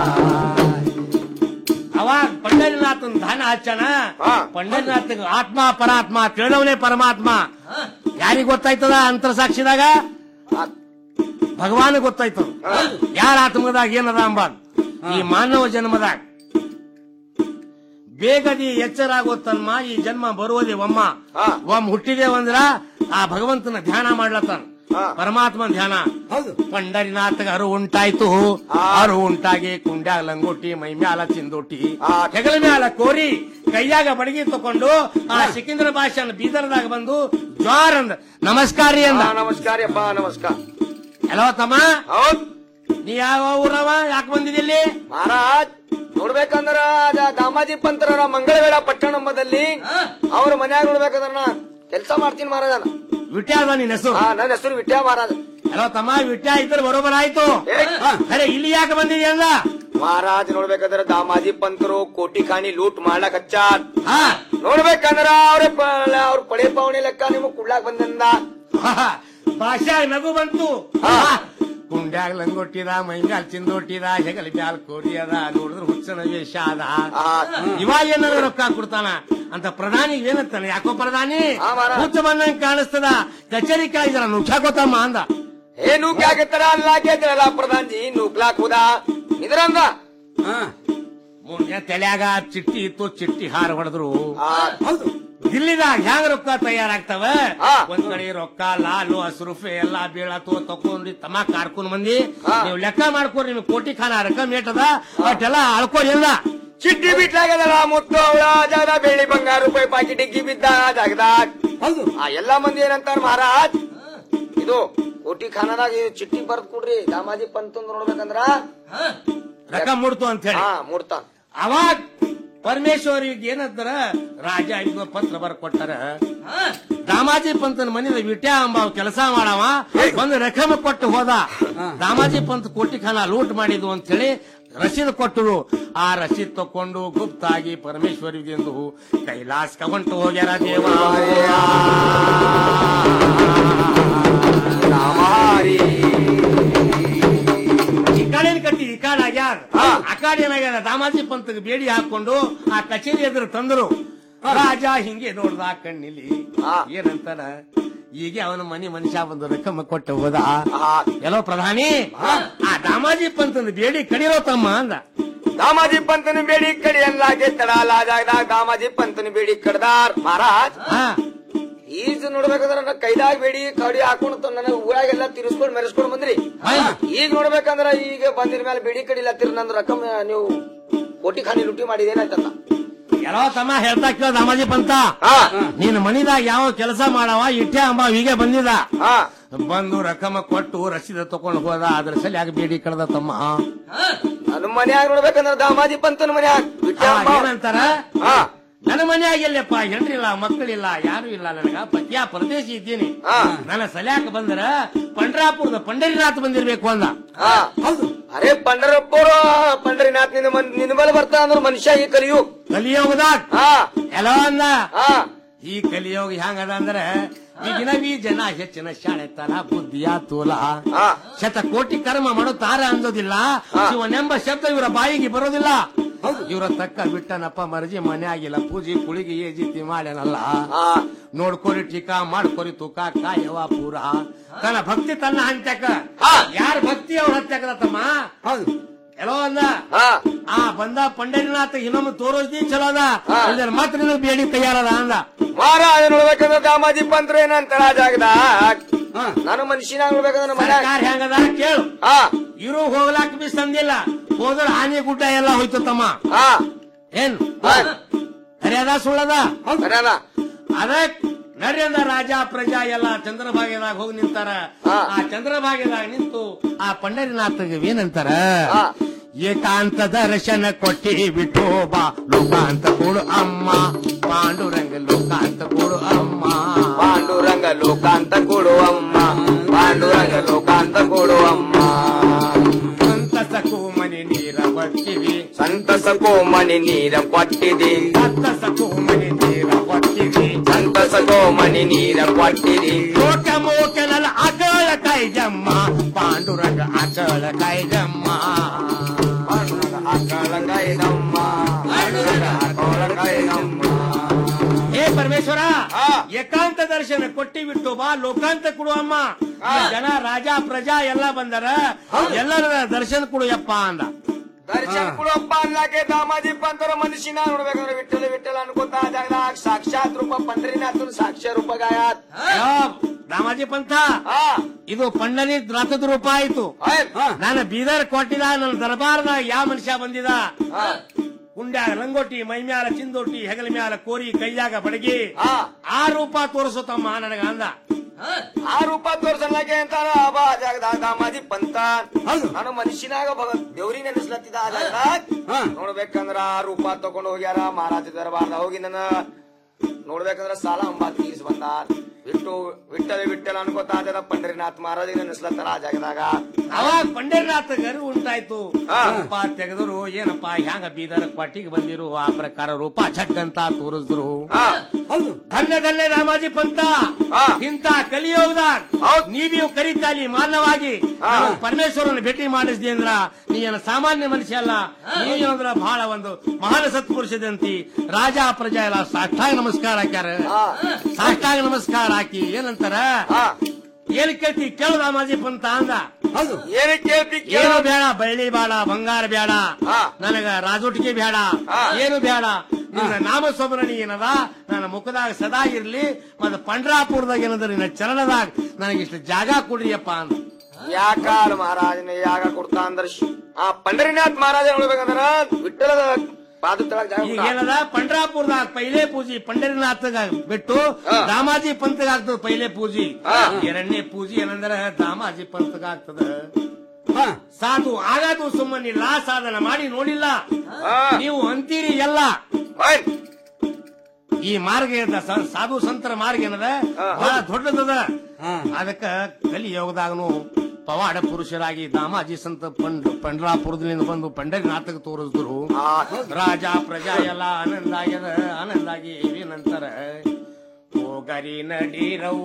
ಅವಾಗ ಪಂಡರಿನಾಥನ್ ದಾನ ಹಚ್ಚಣ ಪಂಡರಿನಾಥ್ ಆತ್ಮ ಪರಾತ್ಮ ತಿಳಿದವನೇ ಪರಮಾತ್ಮ ಯಾರಿಗ್ ಗೊತ್ತಾಯ್ತದ ಅಂತರ ಸಾಕ್ಷಿದಾಗ ಭಗವಾನ್ ಗೊತ್ತಾಯ್ತದ ಯಾರ ಆತ್ಮದಾಗ ಏನದ ಅಂಬಾದ್ ಈ ಮಾನವ ಜನ್ಮದಾಗ ಬೇಗದಿ ಎಚ್ಚರಾಗೋ ತನ್ಮ ಈ ಜನ್ಮ ಬರುವುದೇ ಒಮ್ಮ ಒಮ್ಮ ಹುಟ್ಟಿದೇವಂದ್ರ ಆ ಭಗವಂತನ ಧ್ಯಾನ ಮಾಡ್ಲತ್ತಾನ ಪರಮಾತ್ಮನ ಧ್ಯಾನ ಪಂಡರಿನಾಥಗ ಅರು ಉಂಟಾಯ್ತು ಅರು ಉಂಟಾಗಿ ಕುಂಡ್ಯಾಗ ಲಂಗೋಟಿ ಮೈ ಮ್ಯಾಲ ಚಿಂದೋಟಿ ಹೆಗಲ ಮ್ಯಾಲ ಕೋರಿ ಕೈಯಾಗ ಬಡಗಿ ತಕೊಂಡು ಆ ಸಿಕಿಂದ್ರ ಭಾಷೆನ ಬೀದರ್ದಾಗ ಬಂದು ಜ್ವಾರ್ ಅಂದ ನಮಸ್ಕಾರ ರೀ ಅಂದ ನಮಸ್ಕಾರ ಅಪ್ಪ ನಮಸ್ಕಾರ ಹಲೋ ತಮ್ಮ ನೀ ಯಾವ ಊರವ ಯಾಕೆ ಬಂದಿದ್ದಿಲ್ಲಿ ಮಹಾರಾಜ್ ನೋಡ್ಬೇಕಂದ್ರ ಅದ ದಾಮಾಜಿ ಪಂತರ ಮಂಗಳವೇಳ ಪಟ್ಟಣಂಬದಲ್ಲಿ ಅವ್ರ ಮನ್ಯಾಗ ನೋಡ್ಬೇಕಂದ್ರ ನಾ ಕೆಲಸ ಮಾಡ್ತೀನಿ ಮಹಾರಾಜ ವಿಟ್ಯಾದ ನಿನ್ನ ಹೆಸರು ನನ್ನ ಹೆಸರು ವಿಟ್ಯ ಮಹಾರಾಜ ಹಲೋ ತಮ್ಮ ವಿಟ್ಯ ಇದ್ರೆ ಬರೋಬರ್ ಆಯ್ತು ಅರೆ ಇಲ್ಲಿ ಯಾಕೆ ಬಂದಿದ್ಯ ಅಂದ ಮಹಾರಾಜ್ ನೋಡ್ಬೇಕಂದ್ರ ದಾಮಾಜಿ ಪಂತರು ಕೋಟಿ ಖಾನಿ ಲೂಟ್ ಮಾಡ್ಲಕ್ ಹಚ್ಚಾರ್ ನೋಡ್ಬೇಕಂದ್ರ ಅವ್ರ ಅವ್ರ ಪಡೆ ಪಾವಣಿ ಲೆಕ್ಕ ನಿಮಗ್ ಕುಡ್ಲಾಕ್ ಬಂದಿಂದ ಭಾಷಾ ನಗು ಬಂತು ಕುಂಡ್ಯಾಗ ಲಂಗೊಟ್ಟಿದ ಮೈಮ್ಯಾಲ್ ಚಿಂದೊಟ್ಟಿದ ಹೆಗಲ ಮ್ಯಾಲ್ ಕೋರಿ ಅದ ನೋಡಿದ್ರೆ ಹುಚ್ಚನ ವೇಷ ಅದ ಇವಾಗ ಏನಾರ ರೊಕ್ಕ ಕೊಡ್ತಾನ ಅಂತ ಪ್ರಧಾನಿ ಏನಂತಾನೆ ಯಾಕೋ ಪ್ರಧಾನಿ ಹುಚ್ಚ ಬಂದಂಗ್ ಕಾಣಿಸ್ತದ ಕಚೇರಿ ಕಾಯ್ದಾರ ನುಗ್ಸಾಕೋತಮ್ಮ ಅಂದ ಏ ನೂಕ್ಯಾಕತ್ತಾರ ಅಲ್ಲಾಕೇತ್ರಲ್ಲ ಪ್ರಧಾನ್ ಜಿ ನೂಕ್ಲಾಕ್ ಹೋದ ಇದ್ರಂದ ಮುಂದೆ ತಲ್ಯಾಗ ಚಿಟ್ಟಿ ಇತ್ತು ಚಿಟ್ಟಿ ಹಾರ ಹೊಡೆದ್ರು ದಿಲ್ಲಿದಾಗ ಹ್ಯಾಂಗ ರೊಕ್ಕ ತಯಾರಾಗ್ತಾವ ಒಂದ್ ಕಡೆ ರೊಕ್ಕ ಲಾಲು ಹಸ್ರುಫೆ ಎಲ್ಲಾ ಬೀಳತ್ತು ತಕೊಂಡ್ರಿ ತಮಾಕ್ ಕಾರ್ಕೊಂಡ್ ಮಂದಿ ನೀವು ಲೆಕ್ಕ ಮಾಡ್ಕೊರಿ ನಿಮ್ಗೆ ಕೋಟಿ ಖಾನ ರೊಕ್ಕ ಏಟದ ಅಷ್ಟೆಲ್ಲ ಅಳ್ಕೊರಿ ಇಲ್ಲ ಚಿಟ್ಟಿ ಬಿಟ್ಲಾಗದಲ್ಲ ಮುತ್ತು ಅವಳ ಜಾಗ ಬೆಳ್ಳಿ ಬಂಗಾರ ರೂಪಾಯಿ ಪಾಕಿ ಡಿಗ್ಗಿ ಬಿದ್ದ ಜಾಗದಾಗ ಹೌದು ಆ ಎಲ್ಲಾ ಮಂದಿ ಏನಂತಾರ ಮಹಾರಾಜ್ ಇದು ಕೋಟಿ ಖಾನದಾಗ ಇದು ಚಿಟ್ಟಿ ಬರ್ದ್ ಕೊಡ್ರಿ ದಾಮಾಜಿ ಪಂತ್ ನೋಡ್ಬೇಕಂದ್ರ ರೊಕ್ಕ ಮುಡ್ತು ಅಂತ ಹೇಳಿ ಹಾ ಮುಡ್ತಾನ ಅವಾಗ ಪರಮೇಶ್ವರಿಗೆ ಏನಂತಾರ ರಾಜ ಇದು ಪತ್ರ ಬರ್ ಕೊಟ್ಟಾರ ದಾಮಾಜಿ ಪಂತನ ಮನೆಯ ವಿಟ್ಯಾ ಅಂಬ ಕೆಲಸ ಮಾಡವ ಬಂದು ರಕಮ ಕೊಟ್ಟು ಹೋದ ದಾಮಾಜಿ ಪಂತ್ ಕೋಟಿ ಖಾನ ಲೂಟ್ ಮಾಡಿದ್ವು ಅಂತ ಹೇಳಿ ರಸೀದ್ ಕೊಟ್ಟರು ಆ ರಸೀದ್ ತಕೊಂಡು ಗುಪ್ತಾಗಿ ಪರಮೇಶ್ವರಿಗೆಂದು ಕೈಲಾಸ ಹೊಂಟು ಹೋಗ್ಯಾರ ದೇವ ಈ ಕಡೆ ಕಟ್ಟಿ ಈ ಕಾಡ್ ಆಗ್ಯಾರ ಆ ಕಾಡ್ ಏನಾಗ್ಯಾರ ದಾಮಾಜಿ ಪಂತ್ಗೆ ಬೇಡಿ ಹಾಕೊಂಡು ಆ ಕಚೇರಿ ಎದುರು ತಂದರು ರಾಜ ಹಿಂಗೆ ನೋಡ್ದ ಆ ಕಣ್ಣಿಲಿ ಏನಂತಾನ ಈಗ ಅವನ ಮನೆ ಮನುಷ್ಯ ಬಂದು ರಕಮ ಕೊಟ್ಟು ಹೋದ ಎಲ್ಲೋ ಪ್ರಧಾನಿ ಆ ದಾಮಾಜಿ ಪಂತನ ಬೇಡಿ ಕಡಿರೋ ತಮ್ಮ ಅಂದ ದಾಮಾಜಿ ಪಂತನ ಬೇಡಿ ಕಡಿ ಎಲ್ಲಾಗೆ ತಡಾಲ ಜಾಗದಾಗ ದಾಮಾಜಿ ಪಂತನ ಬೇಡಿ ಕಡ್ದಾರ್ ಮಹಾರಾಜ್ ಈಜ್ ನೋಡ್ಬೇಕಂದ್ರ ನನ್ನ ಕೈದಾಗ ಬೇಡಿ ಕಡಿ ಹಾಕೊಂಡು ನನ್ನ ಊರಾಗೆಲ್ಲ ತಿರ್ಸ್ಕೊಂಡ್ ಮೆರೆಸ್ಕೊಂಡ್ ಬಂದ್ರಿ ಈಗ ನೋಡ್ಬೇಕಂದ್ರ ಈಗ ಬಂದಿರ ಮೇಲೆ ಬೇಡಿ ಕಡಿಲತ್ತಿರ ನಂದು ರಕಮ್ ನೀವು ಕೋಟಿ ಖಾನಿ ಲುಟಿ ಮಾಡಿದೇನಂತಲ್ಲ ಎಲ್ಲೋ ತಮ್ಮ ಹೇಳ್ತಾ ಕೇಳ ದಾಮಾಜಿ ಪಂತ ನೀನ್ ಮನಿದಾಗ ಯಾವ ಕೆಲಸ ಮಾಡವ ಇಟ್ಟೆ ಅಂಬ ಹೀಗೆ ಬಂದಿದ ಬಂದು ರಕಮ ಕೊಟ್ಟು ರಸೀದ ತಕೊಂಡು ಹೋದ ಅದ್ರ ಸಲಿಯಾಗಿ ಬೇಡಿ ಕಳೆದ ತಮ್ಮ ನನ್ನ ಮನ್ಯಾಗ ನೋಡ್ಬೇಕಂದ್ರ ದಾಮಾಜಿ ಪಂತನ ಮನ್ಯಾಗ ಬಿಟ್ಟ ಆ, ಏನಂತಾರ ನನ್ನ ಮನ್ಯಾಗ ಎಲ್ಲಪ್ಪ ಹೆಂಡ್ರಿಲ್ಲ ಮಕ್ಕಳಿಲ್ಲ ಯಾರು ಇಲ್ಲ ನನಗ ಪತ್ಯ ಪರದೇಶಿ ಇದ್ದೀನಿ ನನ್ನ ಸಲ್ಯಾಕ ಬಂದ್ರ ಪಂಡ್ರಾಪುರದ ಪಂಡರಿನಾಥ್ ಬಂದಿರ್ಬೇಕು ಅಂದ ಹೌದು ಅರೆ ಪಂಡರಪ್ಪರು ಪಂಡರಿನಾಥ್ ನಿನ್ನ ಮನ್- ನಿನ್ನ ಮೇಲೆ ಬರ್ತಾ ಅಂದ್ರೆ ಮನುಷ್ಯ ಈ ಕಲಿಯು ಕಲಿಯೋಗದಾಗ ಎಲ್ಲೋ ಅಂದ ಈ ಕಲಿಯೋಗ ಹೆಂಗದ ಅಂದ್ರೆ ಈಗಿನ ಈ ಜನ ಹೆಚ್ಚಿನ ಶಾಣೆತನ ಬುದ್ಧಿಯ ತೂಲ ಶತ ಕೋಟಿ ಕರ್ಮ ಮಾಡುತ್ತಾರ ಅಂದೋದಿಲ್ಲ ಶಿವನೆಂಬ ಶಬ್ದ ಇವರ ಬಾಯಿಗೆ ಬರೋದಿಲ್ಲ ಇವರ ತಕ್ಕ ಬಿಟ್ಟನಪ್ಪ ಮರ್ಜಿ ಮನೆ ಆಗಿಲ್ಲ ಪೂಜೆ ಕುಳಿಗೆ ಏಜಿತಿ ಮಾಡ್ಯಾನಲ್ಲ ನೋಡ್ಕೊರಿ ಟೀಕಾ ಮಾಡ್ಕೊರಿ ತೂಕ ಕಾಯವ ಪೂರ ತನ್ನ ಭಕ್ತಿ ತನ್ನ ಹಂತಕ ಯಾರ ಭಕ್ತಿ ಅವ್ರ ಹಂತಕದ ತಮ್ಮ ಹೌದು ಎಲ್ಲೋ ಅಂದ ಆ ಬಂದ ಪಂಡರಿನಾಥ ಇನ್ನೊಮ್ಮೆ ತೋರೋದಿ ಚಲೋ ಅದ ಇದ್ರ ಮಾತ್ರ ನಿನಗ್ ಬೇಡಿ ತಯಾರದ ಅಂದ ಮಹಾರಾಜ ನೋಡ್ಬೇಕಂದ್ರ ದಾಮಾಜಿ ಪಂತ್ರ ಏನಂತಾರ ಆ ಜಾಗದಾಗ ನಾನು ಮನುಷ್ಯನ ನೋಡ್ಬೇಕಂದ್ರ ಮನ್ಯಾಗ ಸರ್ಕಾರ ಹೆಂಗದ ಕೇಳು ಇರು ಹೋಗ್ಲಾಕ ಬಿ ಸಂದಿಲ್ಲ ಹೋದ್ರ ಆನೆ ಗುಡ್ಡ ಎಲ್ಲ ಹೋಯ್ತು ತಮ್ಮ ಏನ್ ಅರೆ ಅದ ಸುಳ್ಳದ ಅದ ನಡ್ರಿ ಅಂದ ರಾಜ ಪ್ರಜಾ ಎಲ್ಲ ಚಂದ್ರಭಾಗ್ಯದಾಗ ಹೋಗಿ ನಿಂತಾರ ಆ ಚಂದ್ರಭಾಗ್ಯದಾಗ ನಿಂತು ಆ ಪಂಡರಿನಾಥಗೆ ಏನಂತಾರ ಏಕಾಂತ ದರ್ಶನ ಕೊಟ್ಟಿ ಬಿಟ್ಟು ಬಾ ಲೋಕಾಂತ ಕೊಡು ಅಮ್ಮ ಪಾಂಡುರಂಗ ಲೋಕಾಂತ ಕೊಡು ಅಮ್ಮ ಪಾಂಡುರಂಗ ಲೋಕಾಂತ ಕೊಡು ಅಮ್ಮ ಪಾಂಡುರಂಗ ಲೋಕಾಂತ ಕೊಡು ಅಮ್ಮ ಸಂತಸಕ್ಕೂ ಮನೆ ನೀರ ಬಟ್ಟಿವಿ ಸಂತಸಕೋ ಮನಿ ನೀರ ಕೊಟ್ಟಿದಿ ಸಂತಸಕ್ಕೂ ಮನೆ ನೀರ ಬಟ್ಟಿವಿ ಸಂತಸಕೋ ಮನಿ ನೀರ ಕೊಟ್ಟಿದಿ ಲೋಕ ಮೋಕನಲ್ಲ ಅಗಳ ಕೈಜಮ್ಮ ಪಾಂಡುರಂಗ ಅಗಳ ಕೈಜಮ್ಮ ಅಕ್ಕಳ ಕೈದಮ್ಮ ಪಾಂಡುರಂಗ ಅಕ್ಕಳ ಕೈದಮ್ಮ ಏ ಪರಮೇಶ್ವರ ಪರಮೇಶ್ವರ ಏಕಾಂತ ದರ್ಶನ ಕೊಟ್ಟಿ ಬಿಟ್ಟು ಬಾ ಲೋಕಾಂತ ಕೊಡು ಅಮ್ಮ ಈ ಜನ ರಾಜ ಪ್ರಜಾ ಎಲ್ಲ ಬಂದರ ಎಲ್ಲರ ದರ್ಶನ ಕೊಡುಯಪ್ಪ ಅಂದ ದರ್ಶನ ಕೊಡಪ್ಪ ಅನ್ಲಾಕೆ ದಾಮಾಜಿ ಪಂತರ ಮನುಷ್ಯನ ನೋಡ್ಬೇಕಂದ್ರೆ ವಿಠಲ ವಿಠಲ ಅನ್ಕೋತ ಆ ಜಾಗದಾಗ ಸಾಕ್ಷಾತ್ ರೂಪ ಪಂಡ್ರಿನಾಥನ ಸಾಕ್ಷ್ಯ ರೂಪ ಗಾಯಾತ್ ರಾಮಾಜಿ ಪಂಥ ಇದು ಪಂಡರಿ ರಥದ ರೂಪ ಆಯ್ತು ನಾನು ಬೀದರ್ ಕೊಟ್ಟಿದ ನನ್ನ ದರ್ಬಾರ್ದಾಗ ಯಾವ ಮನುಷ್ಯ ಬಂದಿದ ಕುಂಡ್ಯಾಗ ರಂಗೋಟಿ ಮೈ ಮ್ಯಾಲ ಚಿಂದೋಟಿ ಹೆಗಲ ಮ್ಯಾಲ ಕೋರಿ ಕೈಯಾಗ ಬಡಗಿ ಆ ರೂಪ ತೋರಿಸುತ್ತಮ್ಮ ನನಗ ಅಂದ ಆ ರೂಪ ತೋರ್ಸನ್ಲಾಕೆ ಅಂತಾರ ಬಾ ಆ ಜಾಗದಾಗ ದಾಮಾಜಿ ಪಂತ ನಾನು ಮನುಷ್ಯನಾಗ ಭಗತ್ ದೇವ್ರಿಗೆ ನೆನೆಸ್ಲತ್ತಿದ ಆ ಜಾಗದಾಗ ನೋಡ್ಬೇಕಂದ್ರ ಆ ರೂಪ ತಗೊಂಡು ಹೋಗ್ಯಾರ ಮಹಾರಾಜ ದರ್ಬಾರ್ದ ಹೋಗಿ ನನ್ನ ನೋಡ್ಬೇಕಂದ್ರ ಸಾಲ ಅಂಬಾ ತೀರ್ಸ್ ಬಂದ ಬಿಟ್ಟು ವಿಠಲ ವಿಠಲ ಅನ್ಕೋತ ಆ ಜಾಗ ಪಂಡರಿನಾಥ್ ಮಹಾರಾಜ ನೆನೆಸ್ಲತ್ತಾರ ಆ ಜಾಗದಾಗ ಅವಾಗ ಪಂಡರಿನಾಥ ಗರು ಉಂಟಾಯ್ತು ರೂಪ ತೆಗೆದ್ರು ಏನಪ್ಪ ಹ್ಯಾಂಗ ಬೀದರ್ ಕ್ವಾಟಿಗೆ ಬಂದಿರು ಆ ಪ್ರಕಾರ ರೂಪ ಛಟ್ ಅಂತ ತೋರಿಸಿದ್ರು ಧನ್ಯ ಧನ್ಯ ರಾಮಾಜಿ ಪಂತ ಇಂತ ಕಲಿಯೋಗದಾಗ ನೀವ್ಯೂ ಕರೀತಾಲಿ ಮಾನವಾಗಿ ನಾನು ಪರಮೇಶ್ವರನ ಭೇಟಿ ಮಾಡಿಸ್ದಿ ಅಂದ್ರ ನೀ ಏನು ಸಾಮಾನ್ಯ ಮನುಷ್ಯ ಅಲ್ಲ ನೀನು ಅಂದ್ರ ಬಹಳ ಒಂದು ಮಹಾನ್ ಸತ್ಪುರುಷದಂತಿ ರಾಜ ಪ್ರಜಾ ಎಲ್ಲ ಸಾಷ್ಟಾಂಗ ನಮಸ್ಕಾರ ಹಾಕ್ಯಾರ ಸಾಷ್ಟಾಂಗ ನಮಸ್ಕಾರ ಹಾಕಿ ಏನಂತಾರ ಏನ್ ಕೇಳ್ತಿ ಕೇಳು ರಾಮಾಜಿ ಪಂತ ಅಂದ ಏನ್ ಕೇಳ್ತಿ ಏನು ಬೇಡ ಬೆಳ್ಳಿ ಬೇಡ ಬಂಗಾರ ಬೇಡ ನನಗ ರಾಜೋಟಿಗೆ ಬೇಡ ಏನು ಬೇಡ ನಿನ್ನ ನಾಮ ಸ್ಮರಣಿ ಏನದ ನನ್ನ ಮುಖದಾಗ ಸದಾ ಇರ್ಲಿ ಮತ್ತೆ ಪಂಡ್ರಾಪುರದಾಗ ಏನದ ನಿನ್ನ ಚರಣದಾಗ ನನಗಿಷ್ಟು ಜಾಗ ಕೊಡ್ರಿಯಪ್ಪ ಅಂತ ಯಾಕಾಲ ಮಹಾರಾಜನ ಯಾಗ ಕೊಡ್ತಾ ಅಂದ್ರ ಶ್- ಆ ಪಂಡರಿನಾಥ್ ಮಹಾರಾಜ ನೋಡ್ಬೇಕಂದ್ರ ವಿಠಲದ ಪಾದ ತಳಗ ಜಾಗ ಈಗ ಕೊಟ್ಟ. ಏನದ ಪಂಡ್ರಾಪುರದಾಗ ಪೈಲೆ ಪೂಜಿ ಪಂಡರಿನಾಥಗ ಬಿಟ್ಟು ರಾಮಾಜಿ ಪಂತಗ ಆಗ್ತದ ಪೈಲೆ ಪೂಜಿ ಎರಡನೇ ಪೂಜಿ ಏನಂದ್ರ ದಾಮಾಜಿ ಪಂತಗ ಆಗ್ತದ ಸಾಧು ಆಗದು ಸುಮ್ಮನಿಲ್ಲ ಸಾಧನ ಮಾಡಿ ನೋಡಿಲ್ಲ ನೀವು ಅಂತೀರಿ ಎಲ್ಲ ಈ ಮಾರ್ಗ ಏನದ ಸ- ಸಾಧು ಸಂತರ ಮಾರ್ಗ ಏನದ ಬಹಳ ದೊಡ್ಡದದ ಅದಕ್ಕ ಕಲಿಯೋಗದಾಗನು ಪವಾಡ ಪುರುಷರಾಗಿ ದಾಮಾಜಿ ಸಂತ ಪಂಡ್ ಪಂಡ್ರಾಪುರದಿಂದ ಬಂದು ಪಂಡರಿನಾಥಕ ತೋರಿಸಿದ್ರು ರಾಜ ಪ್ರಜಾ ಎಲ್ಲ ಆನಂದ ಆಗ್ಯದ ಆನಂದ ಆಗಿ ನಂತರ ಹೋಗರಿ ನಡೀರವ್ವ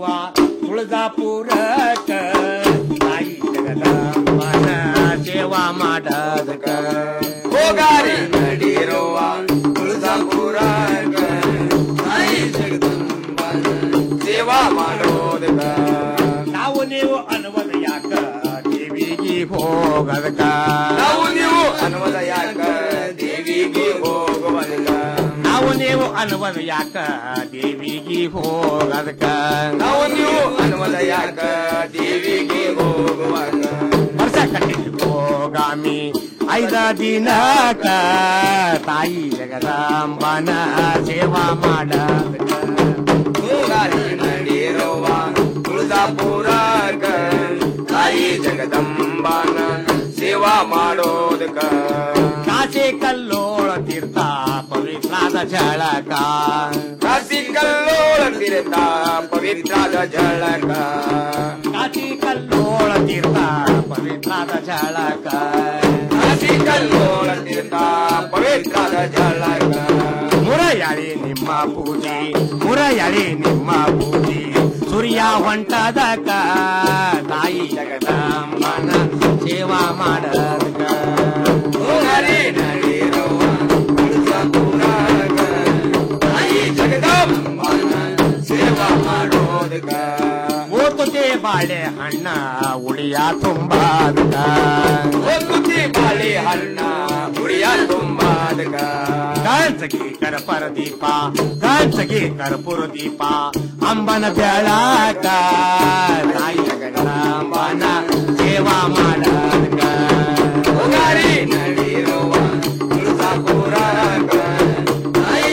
ತುಳಜಾಪುರಕ್ಕ ತಾಯಿ ಜಗದಾಂಬನ ಸೇವಾ ಮಾಡದಕ ಹೋಗಾರಿ ನಡೀರವ್ವ ತುಳಜಾಪುರಕ್ಕ ತಾಯಿ ಜಗದಂಬನ ಸೇವಾ ಮಾಡೋದಕ್ಕ ನಾವು ನೀವು ಅನ್ನುವುದು ಯಾಕ ದೇವಿಗೆ ಹೋಗದಕ ನಾವು ನೀವು ಅನ್ನುವುದ ಯಾಕ ದೇವಿಗೆ ಹೋಗುವುದಕ್ಕ ನಾವು ನೀವು ಅನ್ನುವುದು ಯಾಕ ದೇವಿಗೆ ಹೋಗದಕ ನಾವು ನೀವು ಅನ್ನುವುದ ಯಾಕ ದೇವಿಗೆ ಹೋಗುವಾಗ ವರ್ಷ ಕಟ್ಟಿಟ್ಟು ಹೋಗಾಮಿ ಐದ ದಿನಕ ತಾಯಿ ಜಗದಾಂಬನ ಸೇವಾ ಮಾಡದಕ ಹೋಗಾರಿ ನಡೀರವ್ವ ತುಳಜಾಪುರಕ್ಕ ತಾಯಿ ಜಗದಂಬನ ಸೇವಾ ಮಾಡೋದಕ್ಕ ಕಾಸೆ ಕಲ್ಲೋಳ ತೀರ್ಥ ಪವಿತ್ರಾದ ಜಳಕ ಕಾಸಿ ಕಲ್ಲೋಳ ತೀರ್ಥ ಪವಿತ್ರಾದ ಜಳಕ ಕಾಸಿ ಕಲ್ಲೋಳ ತೀರ್ಥ ಪವಿತ್ರಾದ ಜಳಕ ಕಾಸಿ ಕಲ್ಲೋಳ ತೀರ್ಥ ಪವಿತ್ರಾದ ಜಳಕ ಮುರಯಾಳಿ ನಿಮ್ಮ ಪೂಜೆ ಮುರಯಾಳಿ ನಿಮ್ಮ ಪೂಜೆ ಸೂರ್ಯ ಹೊಂಟದಕ ತಾಯಿ ಜಗದಾಂಬನ ಸೇವಾ ಮಾಡದಕ ಹೋಗಾರಿ ನಡೀರವ್ವ ತುಳಜಾಪುರಕ್ಕ ತಾಯಿ ಜಗದಂಬನ ಸೇವಾ ಮಾಡೋದಕ್ಕ ಓತುತೆ ಬಾಳೆ ಹಣ್ಣ ಉಳಿಯ ತುಂಬಾದಕ ಒಕ್ಕುತಿ ಬಾಳೆ ಹಣ್ಣ ಹುಡಿಯ ತುಂಬಾದಕ ಕಾಂಚಗಿ ಕರ್ಪರ ದೀಪ ಕಾಂಚಗಿ ಕರ್ಪೂರ ದೀಪ ಅಂಬನ ಬೆಳಕ ತಾಯಿ ಜಗದಾಂಬನ ಸೇವಾ ಮಾಡದಕ ಹೋಗಾರಿ ನಡೀರವ್ವ ತುಳಜಾಪುರಕ್ಕ ತಾಯಿ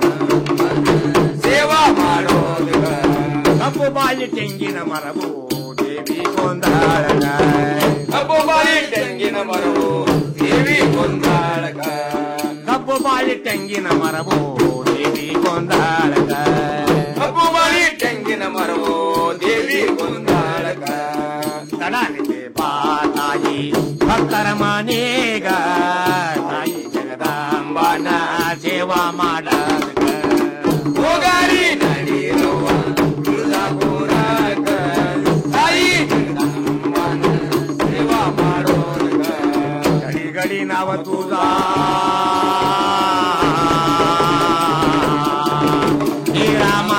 ಜಗದಂಬನ ಸೇವಾ ಮಾಡೋದಕ್ಕ ಕಪ್ಪು ಬಾಯಿ ತೆಂಗಿನ ಮರವು ದೇವಿ ಕೊಂದಾಳಕ ಕಬ್ಬು ಬಾಯಿ ತೆಂಗಿನ ಮರವು ದೇವಿ ಕೊಂದಾಳಕ ಕಪ್ಪು ಬಾಯಿ ತೆಂಗಿನ ಮರವು ದೇವಿ ಕೊಂದಾಳಕ ಕಬ್ಬು ಬಾಯಿ ತೆಂಗಿನ ಮರವು ದೇವಿ ಕೊಂದಾಳಕ ತಡಾನಿದೆ ಬಾ ತಾಯಿ ಭಕ್ತರ ಮನೆಗ ತಾಯಿ ಜಗದಾಂಬನ ಸೇವಾ ಮಾಡದಕ ಹೋಗಾರಿ ನಡೀರವ್ವ ತುಳಜಾಪುರಕ್ಕ ತಾಯಿ ಜಗದಂಬನ ಸೇವಾ ಮಾಡೋದಕ್ಕ ಗಡಿ ಗಡಿ ನಾವ ತೂಜ ಈ ರಾಮ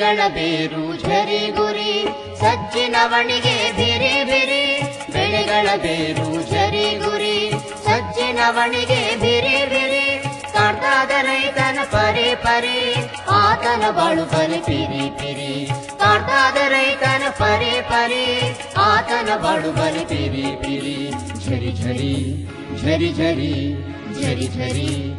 ಬೆಳೆಗಳ ಬೇರು ಝರಿ ಗುರಿ ಸಜ್ಜಿನವಣಿಗೆ ಬಿರಿ ಬಿರಿ ಬೆಳೆಗಳ ಬೇರು ಝರಿ ಗುರಿ ಸಜ್ಜಿನವಣಿಗೆ ಬಿರಿ ಬಿರಿ ಕಾಡ್ತಾದ ರೈತನ ಪರಿ ಪರಿ ಆತನ ಬಾಳು ಬಲಿ ಪಿರಿ ಪಿರಿ ಕಾಡ್ತಾದ ರೈತನ ಪರಿ ಪರಿ ಆತನ ಬಾಳು ಬಲಿ ಪಿರಿ ಪಿರಿ ಝರಿ ಝರಿ ಝರಿ ಝರಿ ಝರಿ ಝರಿ